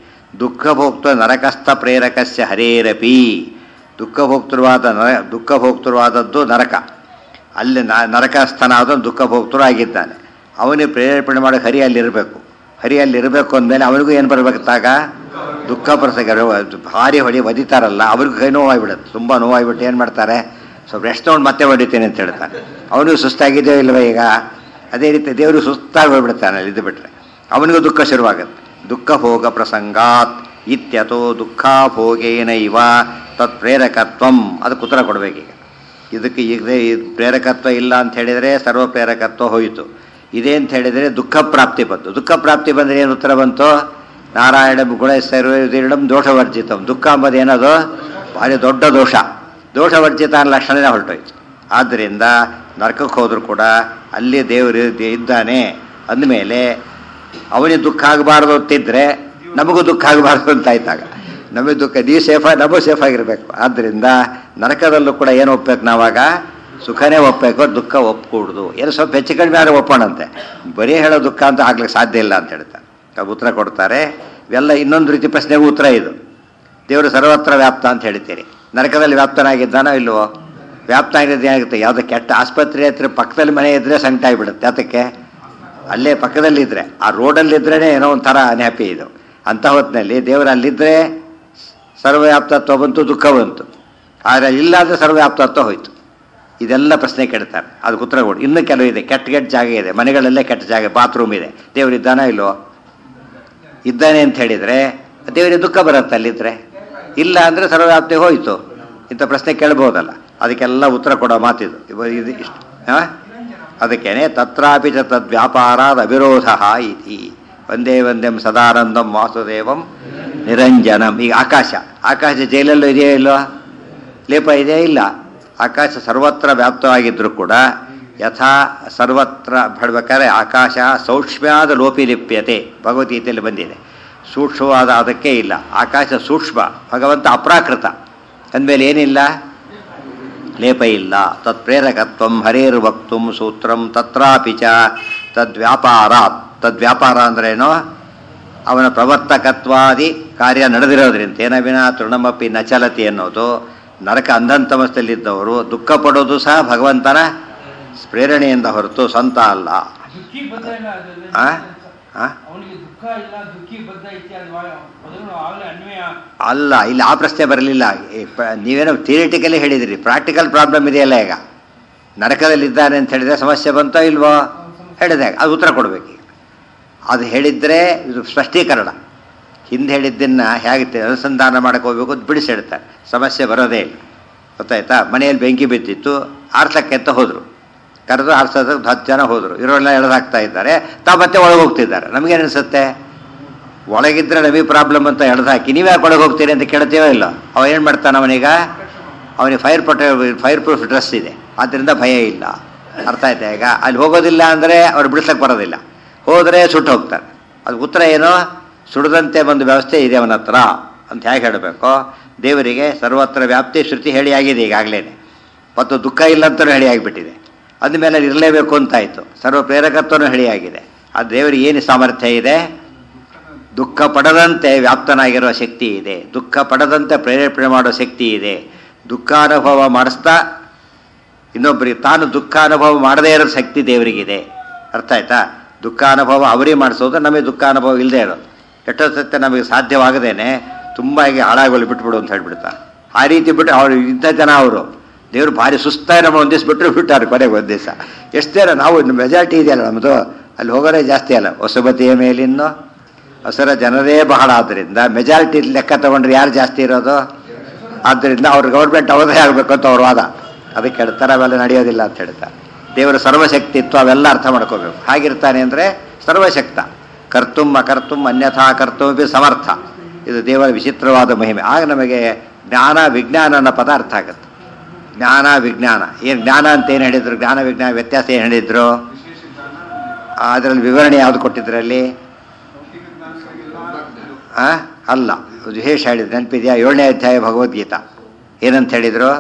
ದುಃಖಭೋಕ್ತ ನರಕಸ್ಥ ಪ್ರೇರಕಸ್ಯ ಹರೇರಪಿ ದುಃಖಭೋಕ್ತೃವಾದ ನರ ದುಃಖಭೋಕ್ತೃವಾದದ್ದು ನರಕ ಅಲ್ಲಿ ನ ನರಕಸ್ಥನಾದ ದುಃಖಭೋಕ್ತೃ ಆಗಿದ್ದಾನೆ ಅವನಿಗೆ ಪ್ರೇರೇಪಣೆ ಮಾಡೋ ಹರಿ ಅಲ್ಲಿರಬೇಕು ಹರಿ ಅಲ್ಲಿರಬೇಕು ಅಂದಮೇಲೆ ಅವನಿಗೂ ಏನು ಬರಬೇಕಾಗ ದುಃಖ ಪ್ರಸಂಗ ಭಾರಿ ಹೊಡಿ ಒದಿತಾರಲ್ಲ ಅವ್ರಿಗೂ ಕೈ ನೋವಾಗಿಬಿಡುತ್ತೆ ತುಂಬ ನೋವಾಗಿಬಿಟ್ಟು ಏನು ಮಾಡ್ತಾರೆ ಸ್ವಲ್ಪ ರೆಸ್ಟ್ ತೊಗೊಂಡು ಮತ್ತೆ ಹೊಡಿತೇನೆ ಅಂತ ಹೇಳ್ತಾನೆ ಅವನಿಗೂ ಸುಸ್ತಾಗಿದೆಯೋ ಇಲ್ವೋ ಈಗ ಅದೇ ರೀತಿ ದೇವರು ಸುಸ್ತಾಗಿ ಹೋಗ್ಬಿಡ್ತಾನೆ ಅಲ್ಲಿ ಇದು ಬಿಟ್ಟರೆ ಅವನಿಗೂ ದುಃಖ ಶುರುವಾಗುತ್ತೆ ದುಃಖ ಭೋಗ ಪ್ರಸಂಗಾತ್ ಇತ್ಯತೋ ದುಃಖ ಭೋಗೇನ ಇವ ತತ್ ಪ್ರೇರಕತ್ವಂ ಅದಕ್ಕೆ ಉತ್ತರ ಕೊಡಬೇಕೀಗ ಇದಕ್ಕೆ ಈಗ ಇದು ಪ್ರೇರಕತ್ವ ಇಲ್ಲ ಅಂತ ಹೇಳಿದರೆ ಸರ್ವ ಪ್ರೇರಕತ್ವ ಹೋಯಿತು ಇದೇ ಅಂತ ಹೇಳಿದರೆ ದುಃಖ ಪ್ರಾಪ್ತಿ ಬಂತು ದುಃಖ ಪ್ರಾಪ್ತಿ ಬಂದರೆ ಏನು ಉತ್ತರ ಬಂತು ನಾರಾಯಣ ಗುಣ ಸರ್ವಂ ದೋಷವರ್ಜಿತಂ ದುಃಖ ಅಂಬದು ಏನದು ಭಾರಿ ದೊಡ್ಡ ದೋಷ ದೋಷವರ್ಜಿತ ಅನ್ನೋ ಲಕ್ಷಣನೇ ಹೊರಟೋಯ್ತು ಆದ್ದರಿಂದ ನರಕಕ್ಕೆ ಹೋದರೂ ಕೂಡ ಅಲ್ಲಿ ದೇವರು ಇದ್ದಾನೆ ಅಂದಮೇಲೆ ಅವನಿಗೆ ದುಃಖ ಆಗಬಾರ್ದು ಅಂತಿದ್ರೆ ನಮಗೂ ದುಃಖ ಆಗಬಾರ್ದು ಅಂತ ಆಯ್ತಾಗ ನಮಗೆ ದುಃಖ ನೀವು ಸೇಫಾಗಿ ನಮಗೂ ಸೇಫ್ ಆಗಿರ್ಬೇಕು ಆದ್ದರಿಂದ ನರಕದಲ್ಲೂ ಕೂಡ ಏನು ಒಪ್ಬೇಕು ನಾವಾಗ ಸುಖನೇ ಒಪ್ಪಬೇಕು ದುಃಖ ಒಪ್ಕೂಡ್ದು ಏನು ಸ್ವಲ್ಪ ಹೆಚ್ಚು ಕಡಿಮೆ ಆದರೆ ಒಪ್ಪೋಣಂತೆ ಬರೀ ಹೇಳೋ ದುಃಖ ಅಂತ ಆಗ್ಲಿಕ್ಕೆ ಸಾಧ್ಯ ಇಲ್ಲ ಅಂತ ಹೇಳ್ತಾರೆ ಅದು ಉತ್ತರ ಕೊಡ್ತಾರೆ ಇವೆಲ್ಲ ಇನ್ನೊಂದು ರೀತಿ ಪ್ರಶ್ನೆಗೂ ಉತ್ತರ ಇದು ದೇವರು ಸರ್ವತ್ರ ವ್ಯಾಪ್ತ ಅಂತ ಹೇಳ್ತೀರಿ ನರಕದಲ್ಲಿ ವ್ಯಾಪ್ತನಾಗಿದ್ದಾನೋ ಇಲ್ವೋ ವ್ಯಾಪ್ತ ಆಗಿರೋದು ಏನಾಗುತ್ತೆ ಯಾವುದೋ ಕೆಟ್ಟ ಆಸ್ಪತ್ರೆ ಹತ್ರ ಪಕ್ಕದಲ್ಲಿ ಮನೆ ಇದ್ದರೆ ಸಂಕಟ ಆಗಿಬಿಡುತ್ತೆ ಅದಕ್ಕೆ ಅಲ್ಲೇ ಪಕ್ಕದಲ್ಲಿದ್ದರೆ ಆ ರೋಡಲ್ಲಿದ್ರೇ ಏನೋ ಒಂಥರ ಅನ್ಹ್ಯಾಪಿ ಇದು ಅಂಥ ಹೊತ್ತಿನಲ್ಲಿ ದೇವರು ಅಲ್ಲಿದ್ದರೆ ಸರ್ವವ್ಯಾಪ್ತತ್ವ ಬಂತು ದುಃಖ ಬಂತು ಆದರೆ ಇಲ್ಲ ಅಂದರೆ ಸರ್ವವ್ಯಾಪ್ತತ್ವ ಹೋಯ್ತು ಇದೆಲ್ಲ ಪ್ರಶ್ನೆ ಕೇಳ್ತಾರೆ ಅದಕ್ಕೆ ಉತ್ತರ ಕೊಡಿ ಇನ್ನೂ ಕೆಲವು ಇದೆ ಕೆಟ್ಟ ಕೆಟ್ಟ ಜಾಗ ಇದೆ ಮನೆಗಳಲ್ಲೇ ಕೆಟ್ಟ ಜಾಗ ಬಾತ್ರೂಮ್ ಇದೆ ದೇವರು ಇದ್ದಾನೋ ಇಲ್ವೋ ಇದ್ದಾನೆ ಅಂತ ಹೇಳಿದರೆ ದೇವರಿಗೆ ದುಃಖ ಬರುತ್ತೆ ಅಲ್ಲಿದ್ದರೆ ಇಲ್ಲ ಅಂದರೆ ಸರ್ವವ್ಯಾಪ್ತಿ ಹೋಯಿತು ಇಂಥ ಪ್ರಶ್ನೆ ಕೇಳ್ಬೋದಲ್ಲ ಅದಕ್ಕೆಲ್ಲ ಉತ್ತರ ಕೊಡೋ ಮಾತಿದು ಇವ ಇದು ಇಷ್ಟು ಹಾಂ ಅದಕ್ಕೇನೆ ತತ್ರಾಪಿ ಚ ತದ್ ವ್ಯಾಪಾರಾದ ಅವಿರೋಧ ಇತಿ ಒಂದೇ ಒಂದೇಂ ಸದಾನಂದಂ ವಾಸುದೇವಂ ನಿರಂಜನಂ ಈಗ ಆಕಾಶ ಆಕಾಶ ಜೈಲಲ್ಲೂ ಇದೆಯೋ ಇಲ್ಲೋ ಲೇಪ ಇದೆಯೇ ಇಲ್ಲ ಆಕಾಶ ಸರ್ವತ್ರ ವ್ಯಾಪ್ತವಾಗಿದ್ದರೂ ಕೂಡ ಯಥಾ ಸರ್ವತ್ರ ಹೇಳ್ಬೇಕಾದ್ರೆ ಆಕಾಶ ಸೌಕ್ಷ್ಮ್ಯಾದ ಲೋಪಿ ಲಿಪ್ಯತೆ ಭಗವದ್ಗೀತೆಯಲ್ಲಿ ಬಂದಿದೆ ಸೂಕ್ಷ್ಮವಾದ ಅದಕ್ಕೆ ಇಲ್ಲ ಆಕಾಶ ಸೂಕ್ಷ್ಮ ಭಗವಂತ ಅಪ್ರಾಕೃತ ಅಂದಮೇಲೆ ಏನಿಲ್ಲ ಲೇಪ ಇಲ್ಲ ತತ್ಪ್ರೇರಕತ್ವ ಹರೇರ್ವಕ್ತು ಸೂತ್ರಂ ತತ್ರಾಪಿ ಚ ತದ್ವ್ಯಾಪಾರಾತ್ ತದ್ವ್ಯಾಪಾರ ಅಂದ್ರೇನು ಅವನ ಪ್ರವರ್ತಕತ್ವಾದಿ ಕಾರ್ಯ ನಡೆದಿರೋದ್ರಿಂದ ತೇನ ವಿನ ತೃಣಮಪಿ ನಚಲತಿ ಅನ್ನೋದು ನರಕ ಅಂಧಂತಮಸ್ಥದಲ್ಲಿದ್ದವರು ದುಃಖ ಪಡೋದು ಸಹ ಭಗವಂತನ ಪ್ರೇರಣೆಯಿಂದ ಹೊರತು ಸ್ವಂತ ಅಲ್ಲ ದುಃಖಿ ಬದ್ಧ ಇಲ್ಲ ಅದ್ರಲ್ಲಿ. ಆ? ಆ? ಅವನಿಗೆ ದುಃಖ ಇಲ್ಲ ದುಃಖಿ ಬದ್ಧ ಇತ್ಯಾದಿ ಮೊದಲು ಆಗಲೇ ಅನ್ವಯ ಅಲ್ಲ ಇಲ್ಲಿ ಆ ಪ್ರಶ್ನೆ ಬರಲಿಲ್ಲ ಈ ಪ- ನೀವೇನೋ ಥಿಯರಿಟಿಕಲಿ ಹೇಳಿದಿರಿ ಪ್ರಾಕ್ಟಿಕಲ್ ಪ್ರಾಬ್ಲಮ್ ಇದೆಯಲ್ಲ ಈಗ ನರಕದಲ್ಲಿದ್ದಾನೆ ಅಂತ ಹೇಳಿದ್ರೆ ಸಮಸ್ಯೆ ಬಂತೋ ಇಲ್ವೋ ಹೇಳಿದೆ ಅದು ಉತ್ತರ ಕೊಡಬೇಕು ಈಗ ಅದು ಹೇಳಿದ್ರೆ ಇದು ಸ್ಪಷ್ಟೀಕರಣ ಹಿಂದೆ ಹೇಳಿದ್ದನ್ನು ಹೇಗೆ ತೆ- ಅನುಸಂಧಾನ ಮಾಡಕ್ಕೆ ಹೋಗ್ಬೇಕು ಅಂತ ಬಿಡಿಸಿ ಹೇಳ್ತಾರೆ ಸಮಸ್ಯೆ ಬರೋದೇ ಇಲ್ಲ ಗೊತ್ತಾಯ್ತಾ ಮನೆಯಲ್ಲಿ ಬೆಂಕಿ ಬಿದ್ದಿತ್ತು ಆರ್ಸಕ್ಕೆ ಅಂತ ಹೋದರು ಕರೆದು ಆರ್ಸೋದಕ್ಕೆ ಹತ್ತು ಜನ ಹೋದರು ಇರೋರೆಲ್ಲ ಎಳೆದಾಕ್ತಾ ಇದ್ದಾರೆ ತಾ ಮತ್ತೆ ಒಳಗೆ ಹೋಗ್ತಿದ್ದಾರೆ ನಮಗೇನು ಅನಿಸುತ್ತೆ ಒಳಗಿದ್ರೆ ನಮಗೆ ಪ್ರಾಬ್ಲಮ್ ಅಂತ ಎಳ್ದಾಕಿ ನೀವು ಯಾಕೆ ಒಳಗೆ ಹೋಗ್ತೀರಿ ಅಂತ ಕೇಳ್ತೀವೋ ಇಲ್ಲ ಅವ ಏನು ಮಾಡ್ತಾನೆ ಅವನೀಗ ಅವನಿಗೆ ಫೈರ್ ಪ್ರೊಟೆ ಫೈರ್ ಪ್ರೂಫ್ ಡ್ರೆಸ್ ಇದೆ ಆದ್ದರಿಂದ ಭಯ ಇಲ್ಲ ಅರ್ಥ ಆಯ್ತಾ ಈಗ ಅಲ್ಲಿ ಹೋಗೋದಿಲ್ಲ ಅಂದರೆ ಅವ್ರು ಬಿಡಿಸ್ಲಿಕ್ಕೆ ಬರೋದಿಲ್ಲ ಹೋದರೆ ಸುಟ್ಟು ಹೋಗ್ತಾರೆ ಅದು ಉತ್ತರ ಏನು ಸುಡದಂತೆ ಒಂದು ವ್ಯವಸ್ಥೆ ಇದೆ ಅವನ ಹತ್ರ ಅಂತ ಹೇಗೆ ಹೇಳಬೇಕು ದೇವರಿಗೆ ಸರ್ವತ್ರ ವ್ಯಾಪ್ತಿ ಶ್ರುತಿ ಹೇಳಿ ಆಗಿದೆ ಈಗಾಗಲೇ ಮತ್ತು ದುಃಖ ಇಲ್ಲ ಅಂತಲೂ ಹೇಳಿ ಆಗಿಬಿಟ್ಟಿದೆ ಅಂದಮೇಲೆ ಅದು ಇರಲೇಬೇಕು ಅಂತಾಯಿತು ಸರ್ವ ಪ್ರೇರಕತ್ವನೂ ಹೇಳಿ ಆಗಿದೆ ಆ ದೇವರಿಗೆ ಏನು ಸಾಮರ್ಥ್ಯ ಇದೆ ದುಃಖ ಪಡದಂತೆ ವ್ಯಾಪ್ತನಾಗಿರುವ ಶಕ್ತಿ ಇದೆ ದುಃಖ ಪಡದಂತೆ ಪ್ರೇರೇಪಣೆ ಮಾಡೋ ಶಕ್ತಿ ಇದೆ ದುಃಖಾನುಭವ ಮಾಡಿಸ್ತಾ ಇನ್ನೊಬ್ಬರಿಗೆ ತಾನು ದುಃಖ ಅನುಭವ ಮಾಡದೇ ಇರೋ ಶಕ್ತಿ ದೇವರಿಗಿದೆ ಅರ್ಥ ಆಯ್ತಾ ದುಃಖ ಅನುಭವ ಅವರೇ ಮಾಡಿಸೋದು ನಮಗೆ ದುಃಖ ಅನುಭವ ಇಲ್ಲದೆ ಇರೋದು ಎಷ್ಟೋ ಸತ್ಯ ನಮಗೆ ಸಾಧ್ಯವಾಗದೇನೆ ತುಂಬ ಹೀಗೆ ಹಾಳಾಗೋಲಿ ಬಿಟ್ಬಿಡು ಅಂತ ಹೇಳ್ಬಿಡ್ತಾರೆ ಆ ರೀತಿ ಬಿಟ್ಟು ಅವ್ರು ಇಂಥ ಜನ ಅವರು ದೇವರು ಭಾರಿ ಸುಸ್ತಾಗಿ ನಮ್ಮ ಒಂದು ದಿವಸ ಬಿಟ್ಟರು ಬಿಟ್ಟಾರೆ ಕೊನೆಗೆ ಒಂದು ದಿವಸ ಎಷ್ಟು ಜನ ನಾವು ಇನ್ನು ಮೆಜಾರಿಟಿ ಇದೆಯಲ್ಲ ನಮ್ಮದು ಅಲ್ಲಿ ಹೋಗೋದೇ ಜಾಸ್ತಿ ಅಲ್ಲ ಹೊಸಬತಿಯ ಮೇಲಿನ್ನು ಹಸರ ಜನರೇ ಬಹಳ ಆದ್ದರಿಂದ ಮೆಜಾರಿಟಿ ಲೆಕ್ಕ ತಗೊಂಡ್ರೆ ಯಾರು ಜಾಸ್ತಿ ಇರೋದು ಆದ್ದರಿಂದ ಅವ್ರ ಗೌರ್ಮೆಂಟ್ ಅವರೇ ಆಗಬೇಕು ಅಂತ ಅವ್ರ ವಾದ ಅದಕ್ಕೆ ಹೇಳ್ತಾರೆ ಅವೆಲ್ಲ ನಡೆಯೋದಿಲ್ಲ ಅಂತ ಹೇಳ್ತಾರೆ ದೇವರ ಸರ್ವಶಕ್ತಿತ್ವ ಅವೆಲ್ಲ ಅರ್ಥ ಮಾಡ್ಕೋಬೇಕು ಹಾಗಿರ್ತಾನೆ ಅಂದರೆ ಸರ್ವಶಕ್ತ ಕರ್ತುಂ ಅಕರ್ತುಂ ಅನ್ಯಥಾ ಕರ್ತುಮಿ ಸಮರ್ಥ ಇದು ದೇವರ ವಿಚಿತ್ರವಾದ ಮಹಿಮೆ ಆಗ ನಮಗೆ ಜ್ಞಾನ ವಿಜ್ಞಾನ ಅನ್ನೋ ಪದ ಅರ್ಥ ಆಗುತ್ತೆ ಜ್ಞಾನ ವಿಜ್ಞಾನ ಏನು ಜ್ಞಾನ ಅಂತ ಏನು ಹೇಳಿದ್ರು ಜ್ಞಾನ ವಿಜ್ಞಾನ ವ್ಯತ್ಯಾಸ ಏನು ಹೇಳಿದ್ರು ಅದರಲ್ಲಿ ವಿವರಣೆ ಯಾವುದು ಕೊಟ್ಟಿದ್ರಲ್ಲಿ ಆ? ಅಲ್ಲ ವಿಶೇಷ ಹೇಳಿದ್ರು ನೆನಪಿದೆಯಾ ಏಳನೇ ಅಧ್ಯಾಯ ಭಗವದ್ಗೀತಾ ಏನಂತ ಹೇಳಿದ್ರು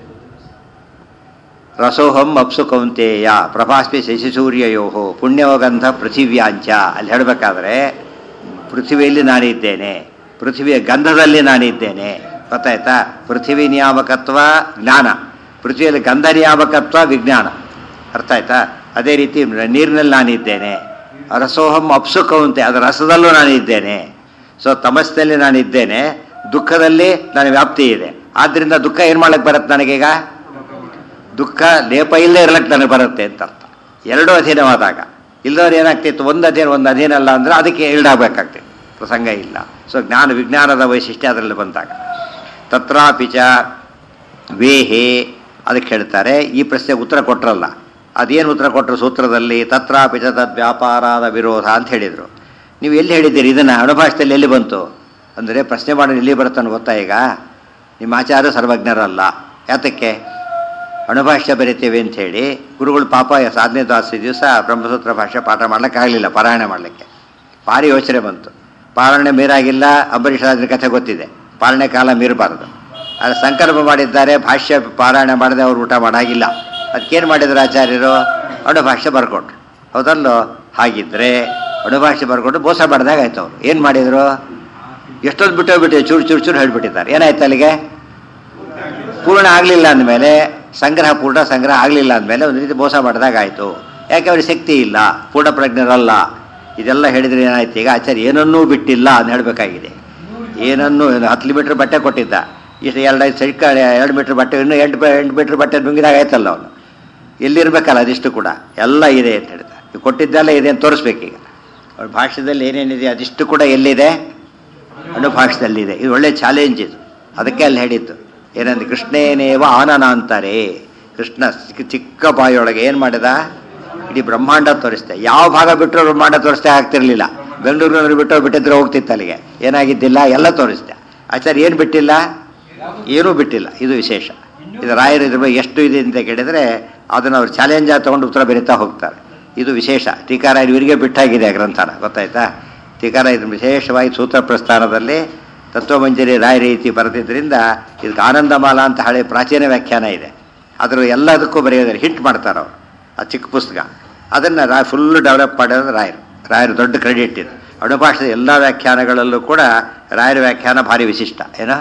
ರಸೋಹಂ ಅಪ್ಸು ಕೌಂತೇಯ ಪ್ರಭಾಸ್ಮಿ ಶಶಿಸೂರ್ಯಯೋಹೋ ಪುಣ್ಯವಗಂಧ ಪೃಥಿವ್ಯಾಂಚ ಅಲ್ಲಿ ಹೇಳಬೇಕಾದ್ರೆ ಪೃಥ್ವಿಯಲ್ಲಿ ನಾನಿದ್ದೇನೆ ಪೃಥ್ವಿಯ ಗಂಧದಲ್ಲಿ ನಾನಿದ್ದೇನೆ ಗೊತ್ತಾಯ್ತಾ ಪೃಥ್ವಿ ನಿಯಾಮಕತ್ವ ಜ್ಞಾನ ಪೃಥ್ವಿಯಲ್ಲಿ ಗಂಧ ನಿಯಾಮಕತ್ವ ವಿಜ್ಞಾನ ಅರ್ಥ ಆಯ್ತಾ ಅದೇ ರೀತಿ ನೀರಿನಲ್ಲಿ ನಾನಿದ್ದೇನೆ ರಸೋಹಂ ಅಪ್ಸು ಕೌಂತೆ ಅದರ ರಸದಲ್ಲೂ ನಾನಿದ್ದೇನೆ ಸೊ ತಮಸ್ನಲ್ಲಿ ನಾನಿದ್ದೇನೆ ದುಃಖದಲ್ಲಿ ನನ್ನ ವ್ಯಾಪ್ತಿ ಇದೆ ಆದ್ದರಿಂದ ದುಃಖ ಏನು ಮಾಡ್ಲಿಕ್ಕೆ ಬರುತ್ತೆ ನನಗೀಗ ದುಃಖ ಲೇಪ ಇಲ್ಲದೆ ಇರ್ಲಕ್ಕೆ ನನಗೆ ಬರುತ್ತೆ ಅಂತ ಅರ್ಥ ಎರಡೂ ಅಧೀನವಾದಾಗ ಇಲ್ಲದವ್ರು ಏನಾಗ್ತಿತ್ತು ಒಂದು ಅಧೀನ ಒಂದು ಅಧೀನ ಅಲ್ಲ ಅಂದರೆ ಅದಕ್ಕೆ ಈಡಾಗಬೇಕಾಗ್ತಿತ್ತು ಪ್ರಸಂಗ ಇಲ್ಲ ಸೊ ಜ್ಞಾನ ವಿಜ್ಞಾನದ ವೈಶಿಷ್ಟ್ಯ ಅದರಲ್ಲಿ ಬಂದಾಗ ತತ್ರಾಪಿ ಚ ವೇಹೆ ಅದಕ್ಕೆ ಹೇಳ್ತಾರೆ ಈ ಪ್ರಶ್ನೆಗೆ ಉತ್ತರ ಕೊಟ್ರಲ್ಲ ಅದೇನು ಉತ್ತರ ಕೊಟ್ಟರು ಸೂತ್ರದಲ್ಲಿ ತತ್ರಾಪಿ ಚ ತದ್ ವ್ಯಾಪಾರದ ವಿರೋಧ ಅಂತ ಹೇಳಿದರು ನೀವು ಎಲ್ಲಿ ಹೇಳಿದ್ದೀರಿ ಇದನ್ನು ಅಣುಭಾಷೆಯಲ್ಲಿ ಎಲ್ಲಿ ಬಂತು ಅಂದರೆ ಪ್ರಶ್ನೆ ಮಾಡಿ ಎಲ್ಲಿ ಬರ್ತಾನೆ ಗೊತ್ತಾ ಈಗ ನಿಮ್ಮ ಆಚಾರ್ಯ ಸರ್ವಜ್ಞರಲ್ಲ ಯಾತಕ್ಕೆ ಅಣುಭಾಷ್ಯ ಬರಿತೇವೆ ಅಂತ ಹೇಳಿ ಗುರುಗಳು ಪಾಪ ಸಾಧನೆ ದಾಸಿ ದಿವಸ ಬ್ರಹ್ಮಸೂತ್ರ ಭಾಷೆ ಪಾಠ ಮಾಡ್ಲಿಕ್ಕಾಗಲಿಲ್ಲ ಪಾರಾಯಣ ಮಾಡಲಿಕ್ಕೆ ಭಾರಿ ಯೋಚನೆ ಬಂತು ಪಾರಾಯಣ ಮೀರಾಗಿಲ್ಲ ಅಂಬರೀಷ್ ರಾಜನ ಕಥೆ ಗೊತ್ತಿದೆ ಪಾಲನೆ ಕಾಲ ಮೀರಬಾರದು ಅದು ಸಂಕಲ್ಪ ಮಾಡಿದ್ದಾರೆ ಭಾಷ್ಯ ಪಾರಾಯಣ ಮಾಡದೆ ಅವ್ರು ಊಟ ಮಾಡಾಗಿಲ್ಲ ಅದಕ್ಕೇನು ಮಾಡಿದ್ರು ಆಚಾರ್ಯರು ಅಣುಭಾಷ್ಯ ಬರ್ಕೊಟ್ರು ಹೌದಲ್ಲೋ ಹಾಗಿದ್ರೆ ಅಣುಭಾಷ್ಯ ಬರ್ಕೊಂಡು ಮೋಸ ಮಾಡಿದಾಗ ಆಯ್ತು ಅವ್ರು ಏನು ಮಾಡಿದರು ಎಷ್ಟೊಂದು ಬಿಟ್ಟು ಬಿಟ್ಟು ಚೂರು ಚೂರು ಚೂರು ಹೇಳ್ಬಿಟ್ಟಿದ್ದಾರೆ ಏನಾಯ್ತು ಅಲ್ಲಿಗೆ ಪೂರ್ಣ ಆಗಲಿಲ್ಲ ಅಂದಮೇಲೆ ಸಂಗ್ರಹ ಪೂರ್ಣ ಸಂಗ್ರಹ ಆಗಲಿಲ್ಲ ಅಂದಮೇಲೆ ಒಂದು ರೀತಿ ಮೋಸ ಮಾಡಿದಾಗ ಆಯಿತು ಯಾಕೆ ಅವ್ರಿಗೆ ಶಕ್ತಿ ಇಲ್ಲ ಪೂರ್ಣ ಪ್ರಜ್ಞರಲ್ಲ ಇದೆಲ್ಲ ಹೇಳಿದ್ರೆ ಏನಾಯ್ತು ಈಗ ಆಚಾರ್ಯ ಏನನ್ನೂ ಬಿಟ್ಟಿಲ್ಲ ಅಂತ ಹೇಳಬೇಕಾಗಿದೆ ಏನನ್ನೂ ಏನು ಹತ್ತು ಮೀಟ್ರ್ ಬಟ್ಟೆ ಕೊಟ್ಟಿದ್ದ ಇಷ್ಟು ಎರಡು ಸೈಡ್ ಎರಡು ಮೀಟ್ರ್ ಬಟ್ಟೆ ಇನ್ನೂ ಎಂಟು ಬ- ಎಂಟು ಮೀಟ್ರ್ ಬಟ್ಟೆ ನುಂಗಿದಾಗ ಆಯ್ತಲ್ಲ ಅವನು ಎಲ್ಲಿರ್ಬೇಕಲ್ಲ ಅದಿಷ್ಟು ಕೂಡ ಎಲ್ಲ ಇದೆ ಅಂತ ಹೇಳ್ದ ನೀವು ಕೊಟ್ಟಿದ್ದೆಲ್ಲ ಇದೆ ಅಂತ ತೋರಿಸ್ಬೇಕೀಗ ಅವ್ರ ಭಾಷೆದಲ್ಲಿ ಏನೇನಿದೆ ಅದಿಷ್ಟು ಕೂಡ ಎಲ್ಲಿದೆ ಅಣುಭಾಷೆದಲ್ಲಿದೆ ಇದು ಒಳ್ಳೆ ಚಾಲೆಂಜ್ ಇದು ಅದಕ್ಕೆ ಅಲ್ಲಿ ಹೇಳಿದ್ದು ಏನಂದ್ರೆ ಕೃಷ್ಣೇನೇವ ಆನನ ಅಂತಾರೆ ಕೃಷ್ಣ ಚಿಕ್ಕ- ಚಿಕ್ಕ ಬಾಯಿಯೊಳಗೆ ಏನು ಮಾಡಿದ ಇಡೀ ಬ್ರಹ್ಮಾಂಡ ತೋರಿಸ್ತೆ ಯಾವ ಭಾಗ ಬಿಟ್ಟರು ಬ್ರಹ್ಮಾಂಡ ತೋರಿಸ್ತಾ ಆಗ್ತಿರ್ಲಿಲ್ಲ ಬೆಂಗಳೂರಿನವ್ರು ಬಿಟ್ಟು ಬಿಟ್ಟಿದ್ರೆ ಹೋಗ್ತಿತ್ತು ಅಲ್ಲಿಗೆ ಏನಾಗಿದ್ದಿಲ್ಲ ಎಲ್ಲ ತೋರಿಸಿದೆ ಆಚಾರ್ಯ ಏನು ಬಿಟ್ಟಿಲ್ಲ ಏನೂ ಬಿಟ್ಟಿಲ್ಲ ಇದು ವಿಶೇಷ ಇದು ರಾಯರು ಇದ್ರ ಬಗ್ಗೆ ಎಷ್ಟು ಇದೆ ಅಂತ ಕೇಳಿದರೆ ಅದನ್ನು ಅವ್ರು ಚಾಲೆಂಜ್ ಆಗಿ ತೊಗೊಂಡು ಉತ್ತರ ಬರೀತಾ ಹೋಗ್ತಾರೆ ಇದು ವಿಶೇಷ ಟೀಕಾರಾಯರು ಇವರಿಗೆ ಬಿಟ್ಟಾಗಿದೆ ಆ ಗ್ರಂಥನ ಗೊತ್ತಾಯ್ತಾ ಟೀಕಾರಾಯ ಇದು ವಿಶೇಷವಾಗಿ ಸೂತ್ರ ಪ್ರಸ್ಥಾನದಲ್ಲಿ ತತ್ವಮಂಜರಿ ರಾಯ ರೀತಿ ಬರೆದಿದ್ದರಿಂದ ಇದಕ್ಕೆ ಆನಂದಮಾಲ ಅಂತ ಹಳೆ ಪ್ರಾಚೀನ ವ್ಯಾಖ್ಯಾನ ಇದೆ ಅದರ ಎಲ್ಲದಕ್ಕೂ ಬರೆಯೋದ್ರೆ ಹಿಟ್ ಮಾಡ್ತಾರೆ ಅವರು ಆ ಚಿಕ್ಕ ಪುಸ್ತಕ ಅದನ್ನು ರಾ ಫುಲ್ಲು ಡೆವಲಪ್ ಮಾಡೋದು ರಾಯರು ರಾಯರು ದೊಡ್ಡ ಕ್ರೆಡಿಟ್ ಇದು ಅಣುಭಾಷೆದ ಎಲ್ಲ ವ್ಯಾಖ್ಯಾನಗಳಲ್ಲೂ ಕೂಡ ರಾಯರ ವ್ಯಾಖ್ಯಾನ ಭಾರಿ ವಿಶಿಷ್ಟ ಏನೋ